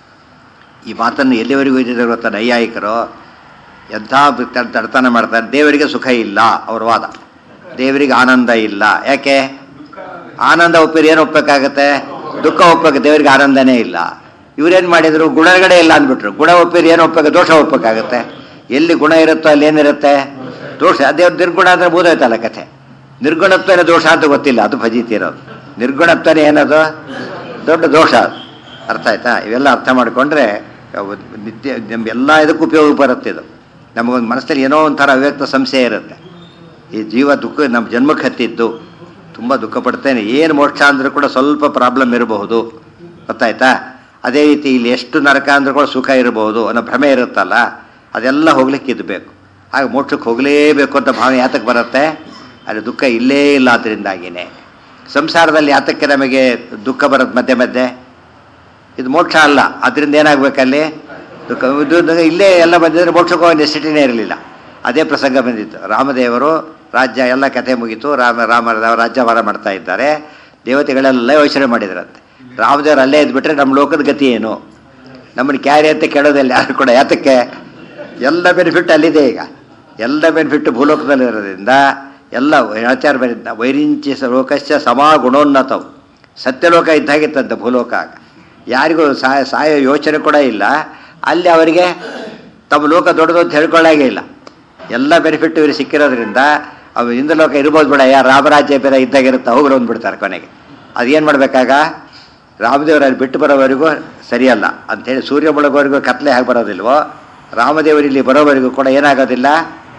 ಈ ಮಾತನ್ನು ಎಲ್ಲಿವರೆಗೂ ಇದ್ದಿದ್ದಾರೆ ಗೊತ್ತಾ ನೈಯಾಯಿಕರು ಎಂಥ ತ- ತಡ್ತನ ಮಾಡ್ತಾರೆ ದೇವರಿಗೆ ಸುಖ ಇಲ್ಲ ಅವ್ರ ವಾದ ದೇವರಿಗೆ ಆನಂದ ಇಲ್ಲ ಯಾಕೆ ಆನಂದ ಒಪ್ಪಿರಿ ಏನು ಒಪ್ಪಬೇಕಾಗತ್ತೆ ದುಃಖ ಒಪ್ಪಕ್ಕೆ ದೇವರಿಗೆ ಆನಂದನೇ ಇಲ್ಲ ಇವ್ರೇನು ಮಾಡಿದ್ರು ಗುಣಗಳೇ ಇಲ್ಲ ಅಂದ್ಬಿಟ್ರು ಗುಣ ಒಪ್ಪಿರಿ ಏನು ಒಪ್ಪಕ್ಕೆ ದೋಷ ಒಪ್ಪಕ್ಕಾಗತ್ತೆ ಎಲ್ಲಿ ಗುಣ ಇರುತ್ತೋ ಅಲ್ಲಿ ಏನಿರುತ್ತೆ ದೋಷ ದೇವ್ರ ನಿರ್ಗುಣ ಅಂದರೆ ಬೋಧೋಯ್ತಲ್ಲ ಕಥೆ ನಿರ್ಗುಣತ್ವನೇ ದೋಷ ಅಂತ ಗೊತ್ತಿಲ್ಲ ಅದು ಭಜೀತಿ ಇರೋದು ನಿರ್ಗುಣತ್ವನೇ ಏನದು ದೊಡ್ಡ ದೋಷ ಅದು ಅರ್ಥ ಆಯ್ತಾ ಇವೆಲ್ಲ ಅರ್ಥ ಮಾಡಿಕೊಂಡ್ರೆ ಅವು ನಿತ್ಯ ನಮ್ಗೆಲ್ಲ ಇದಕ್ಕೂ ಉಪಯೋಗ ಬರುತ್ತೆ ಇದು ನಮಗೊಂದು ಮನಸ್ಸಲ್ಲಿ ಏನೋ ಒಂಥರ ಅವ್ಯಕ್ತ ಸಂಶಯ ಇರುತ್ತೆ ಈ ಜೀವ ದುಃಖ ನಮ್ಮ ಜನ್ಮಕ್ಕೆ ಹತ್ತಿದ್ದು ತುಂಬ ದುಃಖ ಪಡ್ತೇನೆ ಏನು ಮೋಕ್ಷ ಅಂದರೂ ಕೂಡ ಸ್ವಲ್ಪ ಪ್ರಾಬ್ಲಮ್ ಇರಬಹುದು ಗೊತ್ತಾಯ್ತಾ ಅದೇ ರೀತಿ ಇಲ್ಲಿ ಎಷ್ಟು ನರಕ ಅಂದ್ರೂ ಕೂಡ ಸುಖ ಇರಬಹುದು ಅನ್ನೋ ಭ್ರಮೆ ಇರುತ್ತಲ್ಲ ಅದೆಲ್ಲ ಹೋಗ್ಲಿಕ್ಕೆ ಇದ್ಬೇಕು ಹಾಗೆ ಮೋಕ್ಷಕ್ಕೆ ಹೋಗಲೇಬೇಕು ಅಂತ ಭಾವನೆ ಯಾತಕ್ಕೆ ಬರುತ್ತೆ ಅಲ್ಲಿ ದುಃಖ ಇಲ್ಲೇ ಇಲ್ಲ ಅದರಿಂದಾಗಿನೇ ಸಂಸಾರದಲ್ಲಿ ಯಾತಕ್ಕೆ ನಮಗೆ ದುಃಖ ಬರುತ್ತೆ ಮಧ್ಯೆ ಮಧ್ಯೆ ಇದು ಮೋಕ್ಷ ಅಲ್ಲ ಅದರಿಂದ ಏನಾಗಬೇಕಲ್ಲಿ ದುಃಖ ಇದು ಇಲ್ಲೇ ಎಲ್ಲ ಬಂದಿದ್ರೆ ಮೋಕ್ಷಕ್ಕೆ ಹೋಗೋ ನೆಸಿಟಿನೇ ಇರಲಿಲ್ಲ ಅದೇ ಪ್ರಸಂಗ ಬಂದಿತ್ತು ರಾಮದೇವರು ರಾಜ್ಯ ಎಲ್ಲ ಕಥೆ ಮುಗೀತು ರಾಮ ರಾಮ ರಾಜ್ಯಭಾರ ಮಾಡ್ತಾ ಇದ್ದಾರೆ ದೇವತೆಗಳೆಲ್ಲ ಯೋಚನೆ ಮಾಡಿದ್ರಂತೆ ರಾಮದೇವರು ಅಲ್ಲೇ ಇದ್ಬಿಟ್ರೆ ನಮ್ಮ ಲೋಕದ ಗತಿ ಏನು ನಮ್ಮನ್ನು ಕ್ಯಾರಿ ಅಂತ ಕೇಳೋದಿಲ್ಲ ಯಾರು ಕೂಡ ಯಾತಕ್ಕೆ ಎಲ್ಲ ಬೆನಿಫಿಟ್ ಅಲ್ಲಿದೆ ಈಗ ಎಲ್ಲ ಬೆನಿಫಿಟ್ ಭೂಲೋಕದಲ್ಲಿ ಇರೋದ್ರಿಂದ ಎಲ್ಲ ಆಚಾರ ಬರಿದ್ದ ವೈರಿಂಚಿ ಲೋಕಸ್ಯ ಸಮಾ ಗುಣೋನ್ನತವು ಸತ್ಯಲೋಕ ಇದ್ದಾಗಿತ್ತಂತೆ ಭೂಲೋಕ ಆಗ ಯಾರಿಗೂ ಸಾಯ ಸಾಯೋ ಯೋಚನೆ ಕೂಡ ಇಲ್ಲ ಅಲ್ಲಿ ಅವರಿಗೆ ತಮ್ಮ ಲೋಕ ದೊಡ್ಡದು ಅಂತ ಹೇಳ್ಕೊಳ್ಳಾಗೇ ಇಲ್ಲ ಎಲ್ಲ ಬೆನಿಫಿಟ್ ಇವರು ಸಿಕ್ಕಿರೋದ್ರಿಂದ ಅವು ಇಂದ್ರಲೋಕ ಇರ್ಬೋದು ಬಿಡ ಯಾರು ರಾಮರಾಜ್ಯ ಬೇರೆ ಇದ್ದಾಗಿರುತ್ತೆ ಹೋಗ್ರು ಅಂದ್ಬಿಡ್ತಾರೆ ಕೊನೆಗೆ ಅದೇನು ಮಾಡಬೇಕಾಗ ರಾಮದೇವರಲ್ಲಿ ಬಿಟ್ಟು ಬರೋವರೆಗೂ ಸರಿಯಲ್ಲ ಅಂಥೇಳಿ ಸೂರ್ಯ ಮುಳುಗೋವರೆಗೂ ಕತ್ಲೆ ಆಗಿ ಬರೋದಿಲ್ವೋ ರಾಮದೇವರು ಇಲ್ಲಿ ಬರೋವರೆಗೂ ಕೂಡ ಏನಾಗೋದಿಲ್ಲ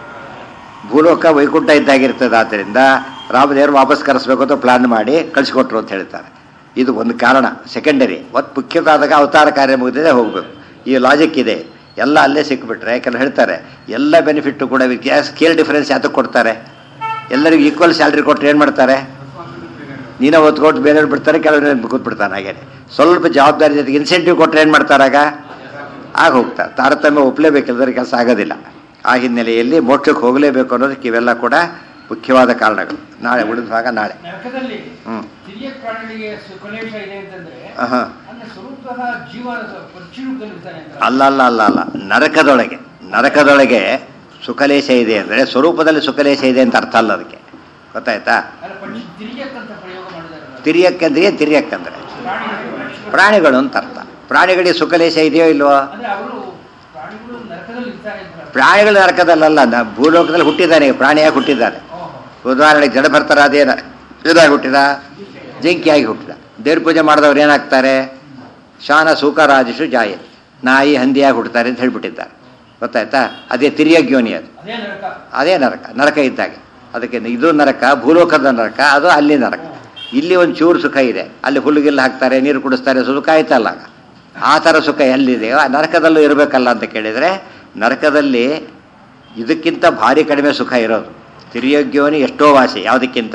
ಭೂಲೋಕ ವೈಕುಂಠ ಇದ್ದಾಗಿರ್ತದೆ ಆದ್ದರಿಂದ ರಾಮದೇವರು ವಾಪಸ್ ಕರೆಸ್ಬೇಕು ಅಂತ ಪ್ಲಾನ್ ಮಾಡಿ ಕಳಿಸ್ಕೊಟ್ರು ಅಂತ ಹೇಳ್ತಾರೆ ಇದು ಒಂದು ಕಾರಣ ಸೆಕೆಂಡರಿ ಒತ್ತು ಮುಖ್ಯವಾದಾಗ ಅವತಾರ ಕಾರ್ಯ ಮುಗಿದಿದೆ ಹೋಗಬೇಕು ಈ ಲಾಜಿಕ್ ಇದೆ ಎಲ್ಲ ಅಲ್ಲೇ ಸಿಕ್ಬಿಟ್ರೆ ಯಾಕಂದ್ರೆ ಹೇಳ್ತಾರೆ ಎಲ್ಲ ಬೆನಿಫಿಟ್ಟು ಕೂಡ ಸ್ಕೇಲ್ ಡಿಫರೆನ್ಸ್ ಯಾತಕ್ಕೆ ಕೊಡ್ತಾರೆ ಎಲ್ಲರಿಗೂ ಈಕ್ವಲ್ ಸ್ಯಾಲ್ರಿ ಕೊಟ್ಟರೆ ಏನು ಮಾಡ್ತಾರೆ ನೀನೇ ಒತ್ಕೊಟ್ಟು ಬೇರೆಯವ್ರು ಬಿಡ್ತಾರೆ ಕೆಲವರು ಕೂತ್ಬಿಡ್ತಾನೆ ಹಾಗೇನೆ ಸ್ವಲ್ಪ ಜವಾಬ್ದಾರಿ ಜೊತೆಗೆ ಇನ್ಸೆಂಟಿವ್ ಕೊಟ್ಟರೆ ಏನು ಮಾಡ್ತಾರಾಗ ಆಗ ಹೋಗ್ತಾರೆ ತಾರತಮ್ಯ ಒಪ್ಪಲೇಬೇಕಿಲ್ಲದ್ರೆ ಕೆಲಸ ಆಗೋದಿಲ್ಲ ಆ ಹಿನ್ನೆಲೆಯಲ್ಲಿ ಮೋಕ್ಷಕ್ಕೆ ಹೋಗಲೇಬೇಕು ಅನ್ನೋದಕ್ಕೆ ಇವೆಲ್ಲ ಕೂಡ ಮುಖ್ಯವಾದ ಕಾರಣಗಳು ನಾಳೆ ಉಳಿದ ಭಾಗ ನಾಳೆ ನರಕದಲ್ಲಿ ಹ್ಮ್. ಹಿರಿಯ ಪ್ರಾಣಿಗಳಿಗೆ ಸುಖಲೇಶ ಇದೆ ಅಂತಂದ್ರೆ ಆಹಾ. ಅಂದ್ರೆ ಸ್ವರೂಪತಃ ಜೀವ ಪರಿಚೂಪದಲ್ಲಿ ಇರ್ತಾನೆ ಅಂತ ಅಲ್ಲ ಅಲ್ಲ ಅಲ್ಲ ಅಲ್ಲ ನರಕದೊಳಗೆ ನರಕದೊಳಗೆ ಸುಖಲೇಶ ಇದೆ ಅಂದರೆ ಸ್ವರೂಪದಲ್ಲಿ ಸುಖಲೇಶ ಇದೆ ಅಂತ ಅರ್ಥ ಅಲ್ಲ ಅದಕ್ಕೆ ಗೊತ್ತಾಯ್ತಾ ಅಲ್ಲ ಪಂಚ ತಿರಿಯಕ್ಕಂತ ಪ್ರಯೋಗ ಮಾಡಿದಾರಲ್ಲ ತಿರಿಯಕ್ಕಂದ್ರೆ ಏನು ತಿರಿಯಕ್ಕಂದ್ರೆ ಪ್ರಾಣಿಗಳು ಪಕ್ಷಿಗಳು. ಪ್ರಾಣಿಗಳು ಅಂತ ಅರ್ಥ ಪ್ರಾಣಿಗಳಿಗೆ ಸುಖಲೇಶ ಇದೆಯೋ ಇಲ್ವೋ ಅಂದ್ರೆ ಅವರು ಪ್ರಾಣಿಗಳು ನರಕದಲ್ಲಿ ಇರ್ತಾರೆ ಅಂತ ಪ್ರಾಣಿಗಳು ನರಕದಲ್ಲಲ್ಲ ನ- ಭೂಲೋಕದಲ್ಲಿ ಹುಟ್ಟಿದ್ದಾನೆ ಈಗ ಪ್ರಾಣಿಯಾಗಿ ಹುಟ್ಟಿದ್ದಾನೆ ಓಹೋ ಉದಾಹರಣೆಗೆ ಜಡಭರ್ತರಾದೇನ ಇದಾಗಿ ಹುಟ್ಟಿದ ಜಿಂಕಿಯಾಗಿ ಹುಟ್ಟಿದ ದೇವ್ರ ಪೂಜೆ ಮಾಡಿದವ್ರು ಏನಾಗ್ತಾರೆ ಶಾನ ಸೂಕರಾಜೇಶು ಜಾಯ ನಾಯಿ ಹಂದಿಯಾಗಿ ಹುಟ್ಟುತ್ತಾರೆ ಅಂತ ಹೇಳ್ಬಿಟ್ಟಿದ್ದಾರೆ ಗೊತ್ತಾಯ್ತಾ ಅದೇ ತಿರಿಯಗ್ಯೋನಿ ಅದು ಅದೇ ನರಕ ಅದೇ ನರಕ ನರಕ ಇದ್ದಾಗೆ ಅದಕ್ಕೆ ಇದು ನರಕ ಭೂಲೋಕದ ನರಕ ಅದು ಅಲ್ಲಿ ನರಕ ಇಲ್ಲಿ ಒಂದು ಚೂರು ಸುಖ ಇದೆ ಅಲ್ಲಿ ಹುಲ್ಲುಗಿಲ್ಲ ಹಾಕ್ತಾರೆ ನೀರು ಕುಡಿಸ್ತಾರೆ ಸುಖ ಆಯ್ತಲ್ಲ ಆಗ ಆ ಥರ ಸುಖ ಎಲ್ಲಿದೆಯೋ ಆ ನರಕದಲ್ಲೂ ಇರಬೇಕಲ್ಲ ಅಂತ ಕೇಳಿದರೆ ನರಕದಲ್ಲಿ ಇದಕ್ಕಿಂತ ಭಾರಿ ಕಡಿಮೆ ಸುಖ ಇರೋದು ತಿರಿಯೋಗ್ಯೋನಿ ಎಷ್ಟೋ ವಾಸಿ ಯಾವುದಕ್ಕಿಂತ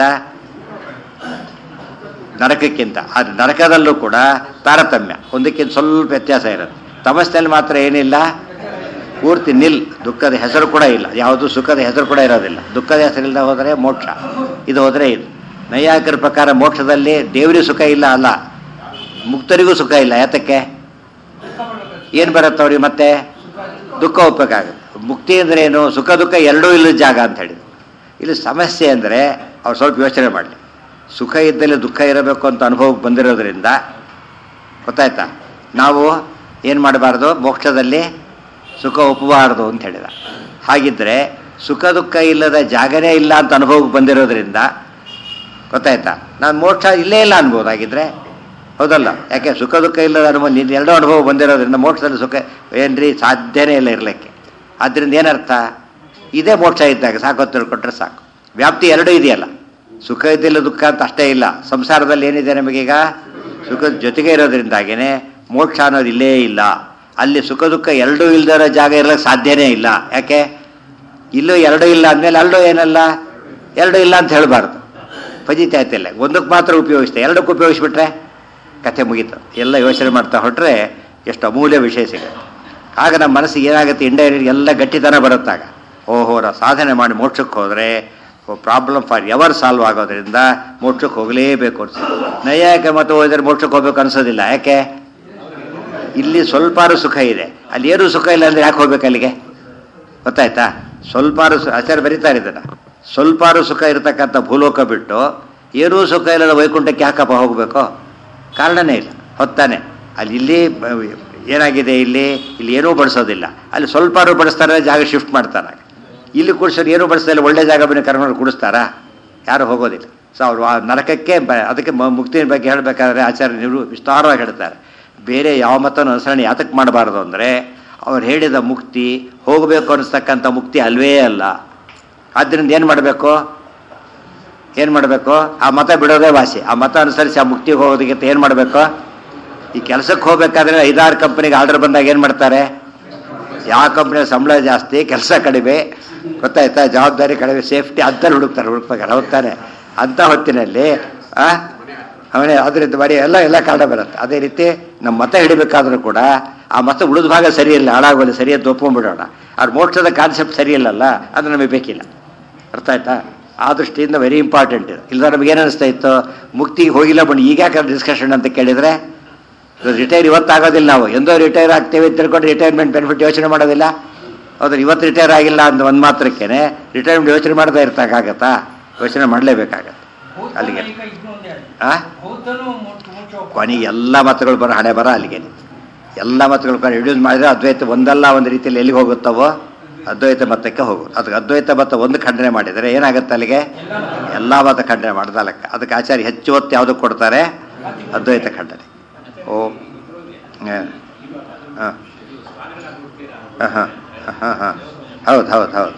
ನರಕಕ್ಕಿಂತ ಅದು ನರಕದಲ್ಲೂ ಕೂಡ ತಾರತಮ್ಯ ಒಂದಕ್ಕಿಂತ ಸ್ವಲ್ಪ ವ್ಯತ್ಯಾಸ ಇರೋದು ತಮಸ್ನಲ್ಲಿ ಮಾತ್ರ ಏನಿಲ್ಲ ಪೂರ್ತಿ ನಿಲ್ ದುಃಖದ ಹೆಸರು ಕೂಡ ಇಲ್ಲ ಯಾವುದು ಸುಖದ ಹೆಸರು ಕೂಡ ಇರೋದಿಲ್ಲ ದುಃಖದ ಹೆಸರಿಲ್ಲದೆ ಹೋದರೆ ಮೋಕ್ಷ ಇದು ಹೋದರೆ ಇದು ನೈಯಾಕರ ಪ್ರಕಾರ ಮೋಕ್ಷದಲ್ಲಿ ದೇವರಿಗೂ ಸುಖ ಇಲ್ಲ ಅಲ್ಲ ಮುಕ್ತರಿಗೂ ಸುಖ ಇಲ್ಲ ಯಾತಕ್ಕೆ ದುಃಖ ಪಡ್ಬೇಕು ಏನು ಬರುತ್ತೆ ಅವ್ರಿಗೆ ಮತ್ತೆ ದುಃಖ ಒಪ್ಪಬೇಕಾಗುತ್ತೆ ಮುಕ್ತಿ ಅಂದ್ರೆ ಏನು ಸುಖ ದುಃಖ ಎರಡೂ ಇಲ್ಲದ ಜಾಗ ಅಂತ ಹೇಳಿದ್ರು ಇಲ್ಲಿ ಸಮಸ್ಯೆ ಅಂದರೆ ಅವ್ರು ಸ್ವಲ್ಪ ಯೋಚನೆ ಮಾಡಲಿ ಸುಖ ಇದ್ದಲ್ಲಿ ದುಃಖ ಇರಬೇಕು ಅಂತ ಅನುಭವಕ್ಕೆ ಬಂದಿರೋದ್ರಿಂದ ಗೊತ್ತಾಯ್ತಾ ನಾವು ಏನು ಮಾಡಬಾರ್ದು ಮೋಕ್ಷದಲ್ಲಿ ಸುಖ ಒಪ್ಪಬಾರ್ದು ಅಂತ ಹೇಳಿದ ಹಾಗಿದ್ರೆ ಸುಖ ದುಃಖ ಇಲ್ಲದ ಜಾಗನೇ ಇಲ್ಲ ಅಂತ ಅನುಭವಕ್ಕೆ ಬಂದಿರೋದ್ರಿಂದ ಗೊತ್ತಾಯ್ತಾ ನಾನು ಮೋಕ್ಷ ಇಲ್ಲೇ ಇಲ್ಲ ಅನ್ಬೋದಾಗಿದ್ರೆ ಹೌದಲ್ಲ ಯಾಕೆ ಸುಖ ದುಃಖ ಇಲ್ಲದ ಅನುಭವ ನೀನು ಎರಡೂ ಅನುಭವ ಬಂದಿರೋದ್ರಿಂದ ಮೋಕ್ಷದಲ್ಲಿ ಸುಖ ಏನ್ರಿ ಸಾಧ್ಯನೇ ಇಲ್ಲ ಇರಲಿಕ್ಕೆ ಆದ್ದರಿಂದ ಏನರ್ಥ ಇದೇ ಮೋಕ್ಷ ಇದ್ದಾಗ ಸಾಕು ಅಂತ ತಿಳ್ಕೊಂಡ್ರೆ ಸಾಕು ವ್ಯಾಪ್ತಿ ಎರಡೂ ಇದೆಯಲ್ಲ ಸುಖ ಇದ್ದಿಲ್ಲ ದುಃಖ ಅಂತ ಅಷ್ಟೇ ಇಲ್ಲ ಸಂಸಾರದಲ್ಲಿ ಏನಿದೆ ನಮಗೀಗ ಸುಖದ ಜೊತೆಗೆ ಇರೋದ್ರಿಂದಾಗೇನೆ ಮೋಕ್ಷ ಅನ್ನೋದು ಇಲ್ಲೇ ಇಲ್ಲ ಅಲ್ಲಿ ಸುಖ ದುಃಖ ಎರಡೂ ಇಲ್ದಿರೋ ಜಾಗ ಇರಲಿಕ್ಕೆ ಸಾಧ್ಯನೇ ಇಲ್ಲ ಯಾಕೆ ಇಲ್ಲೂ ಎರಡೂ ಇಲ್ಲ ಅಂದಮೇಲೆ ಅಲ್ಲೂ ಏನಲ್ಲ ಎರಡೂ ಇಲ್ಲ ಅಂತ ಹೇಳಬಾರ್ದು ಫಜಿತಿ ಆಯ್ತಿಲ್ಲ ಒಂದಕ್ಕೆ ಮಾತ್ರ ಉಪಯೋಗಿಸ್ತೆ ಎರಡಕ್ಕೆ ಉಪಯೋಗಿಸ್ಬಿಟ್ರೆ ಕಥೆ ಮುಗೀತು ಎಲ್ಲ ಯೋಚನೆ ಮಾಡ್ತಾ ಹೊರಟ್ರೆ ಎಷ್ಟು ಅಮೂಲ್ಯ ವಿಷಯ ಸಿಗುತ್ತೆ ಆಗ ನಮ್ಮ ಮನಸ್ಸಿಗೆ ಏನಾಗುತ್ತೆ ಇಂಡೈರೆಕ್ಟ್ ಎಲ್ಲ ಗಟ್ಟಿತನ ಬರುತ್ತಾಗ ಓಹೋ ನಾವು ಸಾಧನೆ ಮಾಡಿ ಮೋಕ್ಷಕ್ಕೆ ಹೋದರೆ ಪ್ರಾಬ್ಲಮ್ ಫಾರ್ ಎವರ್ ಸಾಲ್ವ್ ಆಗೋದ್ರಿಂದ ಮೋಕ್ಷಕ್ಕೆ ಹೋಗಲೇಬೇಕು ಅನ್ಸುತ್ತೆ ನೈಯಾಯಿಕ ಮತ್ತು ಹೋದರೆ ಮೋಕ್ಷಕ್ಕೆ ಹೋಗ್ಬೇಕು ಅನ್ಸೋದಿಲ್ಲ ಯಾಕೆ ಇಲ್ಲಿ ಸ್ವಲ್ಪಾರು ಸುಖ ಇದೆ ಅಲ್ಲಿ ಏನೂ ಸುಖ ಇಲ್ಲ ಅಂದರೆ ಯಾಕೆ ಹೋಗ್ಬೇಕು ಅಲ್ಲಿಗೆ ಗೊತ್ತಾಯ್ತಾ ಸ್ವಲ್ಪಾರು ಸು ಆಚಾರ್ಯ ಬರೀತಾರೆ ಇದನ್ನ ಸ್ವಲ್ಪಾರು ಸುಖ ಇರತಕ್ಕಂಥ ಭೂಲೋಕ ಬಿಟ್ಟು ಏನೂ ಸುಖ ಇಲ್ಲದ ವೈಕುಂಠಕ್ಕೆ ಯಾಕಪ್ಪ ಹೋಗಬೇಕು ಕಾರಣನೇ ಇಲ್ಲ ಹೊತ್ತಾನೆ ಅಲ್ಲಿ ಇಲ್ಲಿ ಬ- ಏನಾಗಿದೆ ಇಲ್ಲಿ ಇಲ್ಲಿ ಏನೂ ಬಡಿಸೋದಿಲ್ಲ ಅಲ್ಲಿ ಸ್ವಲ್ಪಾರು ಬಡಿಸ್ತಾರೆ ಜಾಗ ಶಿಫ್ಟ್ ಮಾಡ್ತಾರೆ ಇಲ್ಲಿ ಕೂಡಿಸೋರು ಏನೂ ಬಡಿಸ್ತಾರೆ ಒಳ್ಳೆ ಜಾಗ ಬನ್ನಿ ಕರ್ಕೊಂಡು ಕೂಡಿಸ್ತಾರಾ ಯಾರು ಹೋಗೋದಿಲ್ಲ ಸೊ ಅವರು ಆ ನರಕಕ್ಕೆ ಬ ಅದಕ್ಕೆ ಮ- ಮುಕ್ತಿಯ ಬಗ್ಗೆ ಹೇಳಬೇಕಾದ್ರೆ ಆಚಾರ್ಯ ನೀವು ವಿಸ್ತಾರವಾಗಿ ಹೇಳ್ತಾರೆ ಬೇರೆ ಯಾವ ಮತನ ಅನುಸರಣೆ ಯಾತಕ್ಕೆ ಮಾಡಬಾರ್ದು ಅಂದರೆ ಅವ್ರು ಹೇಳಿದ ಮುಕ್ತಿ ಹೋಗಬೇಕು ಅನ್ನಿಸ್ತಕ್ಕಂಥ ಮುಕ್ತಿ ಅಲ್ವೇ ಅಲ್ಲ ಆದ್ದರಿಂದ ಏನು ಮಾಡಬೇಕು ಏನು ಮಾಡಬೇಕು ಆ ಮತ ಬಿಡೋದೇ ವಾಸಿ ಆ ಮತ ಅನುಸರಿಸಿ ಆ ಮುಕ್ತಿಗೆ ಹೋಗೋದಕ್ಕಿಂತ ಏನು ಮಾಡಬೇಕು ಈ ಕೆಲಸಕ್ಕೆ ಹೋಗ್ಬೇಕಾದ್ರೆ ಐದಾರು ಕಂಪ್ನಿಗೆ ಆರ್ಡರ್ ಬಂದಾಗ ಏನು ಮಾಡ್ತಾರೆ ಯಾವ ಕಂಪ್ನಿಯ ಸಂಬಳ ಜಾಸ್ತಿ ಕೆಲಸ ಕಡಿಮೆ ಗೊತ್ತಾಯ್ತಾ ಜವಾಬ್ದಾರಿ ಕಡಿಮೆ ಸೇಫ್ಟಿ ಅಂತಲ್ಲಿ ಹುಡುಕ್ತಾರೆ ಹುಡುಕ್ಬೇಕಾರೆ ಹೋಗ್ತಾನೆ ಅಂಥ ಹೊತ್ತಿನಲ್ಲಿ ಆ ಅವನೇ ಅದರಿಂದ ಬರೀ ಎಲ್ಲ ಎಲ್ಲ ಕಾರಣ ಬರುತ್ತೆ ಅದೇ ರೀತಿ ನಮ್ಮ ಮತ ಹಿಡಿಬೇಕಾದ್ರೂ ಕೂಡ ಆ ಮತ ಉಳಿದ ಭಾಗ ಸರಿ ಇಲ್ಲ ಹಾಳಾಗೋಲ್ಲ ಸರಿ ಅಂತ ಒಪ್ಕೊಂಡ್ಬಿಡೋಣ ಅವ್ರ ಮೋಕ್ಷದ ಕಾನ್ಸೆಪ್ಟ್ ಸರಿ ಇಲ್ಲಲ್ಲ ಅದು ನಮಗೆ ಬೇಕಿಲ್ಲ ಅರ್ಥ ಆಯ್ತಾ ಆ ದೃಷ್ಟಿಯಿಂದ ವೆರಿ ಇಂಪಾರ್ಟೆಂಟ್ ಇದು ಇಲ್ಲದ ನಮ್ಗೆ ಏನು ಅನಿಸ್ತಾ ಇತ್ತು ಮುಕ್ತಿಗೆ ಹೋಗಿಲ್ಲ ಬನ್ನಿ ಈಗ ಯಾಕೆ ಡಿಸ್ಕಷನ್ ಅಂತ ಕೇಳಿದರೆ ರಿಟೈರ್ ಇವತ್ತಾಗೋದಿಲ್ಲ ನಾವು ಎಂದೋ ರಿಟೈರ್ ಆಗ್ತೇವೆ ಅಂತ ತಿಳ್ಕೊಂಡು ರಿಟೈರ್ಮೆಂಟ್ ಬೆನಿಫಿಟ್ ಯೋಚನೆ ಮಾಡೋದಿಲ್ಲ ಹೌದು ಇವತ್ತು ರಿಟೈರ್ ಆಗಿಲ್ಲ ಅಂತ ಒಂದು ಮಾತ್ರಕ್ಕೇನೆ ರಿಟೈರ್ಮೆಂಟ್ ಯೋಚನೆ ಮಾಡ್ತಾ ಇರ್ತಕ್ಕಾಗತ್ತಾ ಯೋಚನೆ ಮಾಡಲೇಬೇಕಾಗತ್ತೆ ಅಲ್ಲಿಗೆ ಈಗ ಇಬ್ರು ಒಂದೇ ಆಗಿದೆ. ಆ ಬೌದ್ಧನು ಮೋಕ್ಷ ಮೋಕ್ಷ ಒಪ್ಪ- ಕೊನೆಗೆ ಎಲ್ಲ ಮತಗಳು ಬರೋ ಹಣೆ ಬರ ಅಲ್ಲಿಗೆ ಎಲ್ಲ ಮತಗಳು ಕೊನೆ ರಿಡ್ಯೂಸ್ ಮಾಡಿದ್ರೆ ಅದ್ವೈತ ಒಂದಲ್ಲ ಒಂದು ರೀತಿಯಲ್ಲಿ ಎಲ್ಲಿಗೆ ಹೋಗುತ್ತವೋ ಅದ್ವೈತ ಮತಕ್ಕೆ ಹೋಗೋದು ಅದಕ್ಕೆ ಅದ್ವೈತ ಮತ ಒಂದು ಖಂಡನೆ ಮಾಡಿದರೆ ಏನಾಗುತ್ತೆ ಅಲ್ಲಿಗೆ ಎಲ್ಲ ಮತ ಖಂಡನೆ ಮಾಡ್ದ ಲೆಕ್ಕ ಅದಕ್ಕೆ ಆಚಾರ್ಯ ಹೆಚ್ಚು ಹೊತ್ತು ಯಾವುದಕ್ಕೆ ಕೊಡ್ತಾರೆ ಅದ್ವೈತ ಖಂಡನೆ ಓ ಹಾಂ ಹಾಂ ಹಾಂ ಹಾಂ ಹಾಂ ಹೌದು ಹೌದು ಹೌದು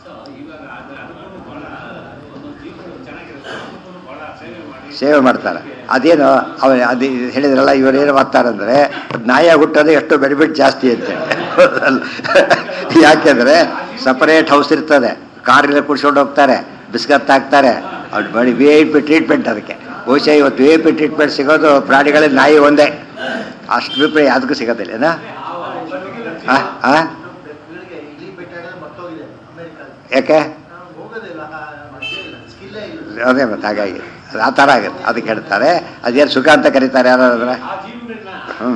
ಸೇವೆ ಮಾಡ್ತಾರೆ ಅದೇನು ಅವ ಅದು ಹೇಳಿದ್ರಲ್ಲ ಇವರು ಏನು ಮಾಡ್ತಾರಂದ್ರೆ ನಾಯ ಹುಟ್ಟೋದು ಎಷ್ಟು ಬೆನಿಫಿಟ್ ಜಾಸ್ತಿ ಅಂತೇಳಿ ಯಾಕೆಂದ್ರೆ ಸಪರೇಟ್ ಹೌಸ್ ಇರ್ತದೆ ಕಾರಲ್ಲಿ ಕುಡ್ಸ್ಕೊಂಡು ಹೋಗ್ತಾರೆ ಬಿಸ್ಕತ್ ಹಾಕ್ತಾರೆ ಅವ್ರು ಬಡಿ ವಿ ಐ ಪಿ ಟ್ರೀಟ್ಮೆಂಟ್ ಅದಕ್ಕೆ ಬಹುಶಃ ಇವತ್ತು ವಿ ಐ ಪಿ ಟ್ರೀಟ್ಮೆಂಟ್ ಸಿಗೋದು ಪ್ರಾಣಿಗಳಲ್ಲಿ ನಾಯಿ ಒಂದೇ ಅಷ್ಟು ವಿಪರೀತ ಯಾವುದಕ್ಕೂ ಸಿಗೋದಿಲ್ಲ ಏನಾ ಹಾಂ ಹಾಂ ಯಾಕೆ ಅದೇ ಮತ್ತೆ ಹಾಗಾಗಿ ಅದು ಆ ಥರ ಆಗುತ್ತೆ ಅದಕ್ಕೆ ಹೇಳ್ತಾರೆ ಅದೇನು ಸುಖ ಅಂತ ಕರೀತಾರೆ ಯಾರಾದ್ರೆ ಹ್ಞೂ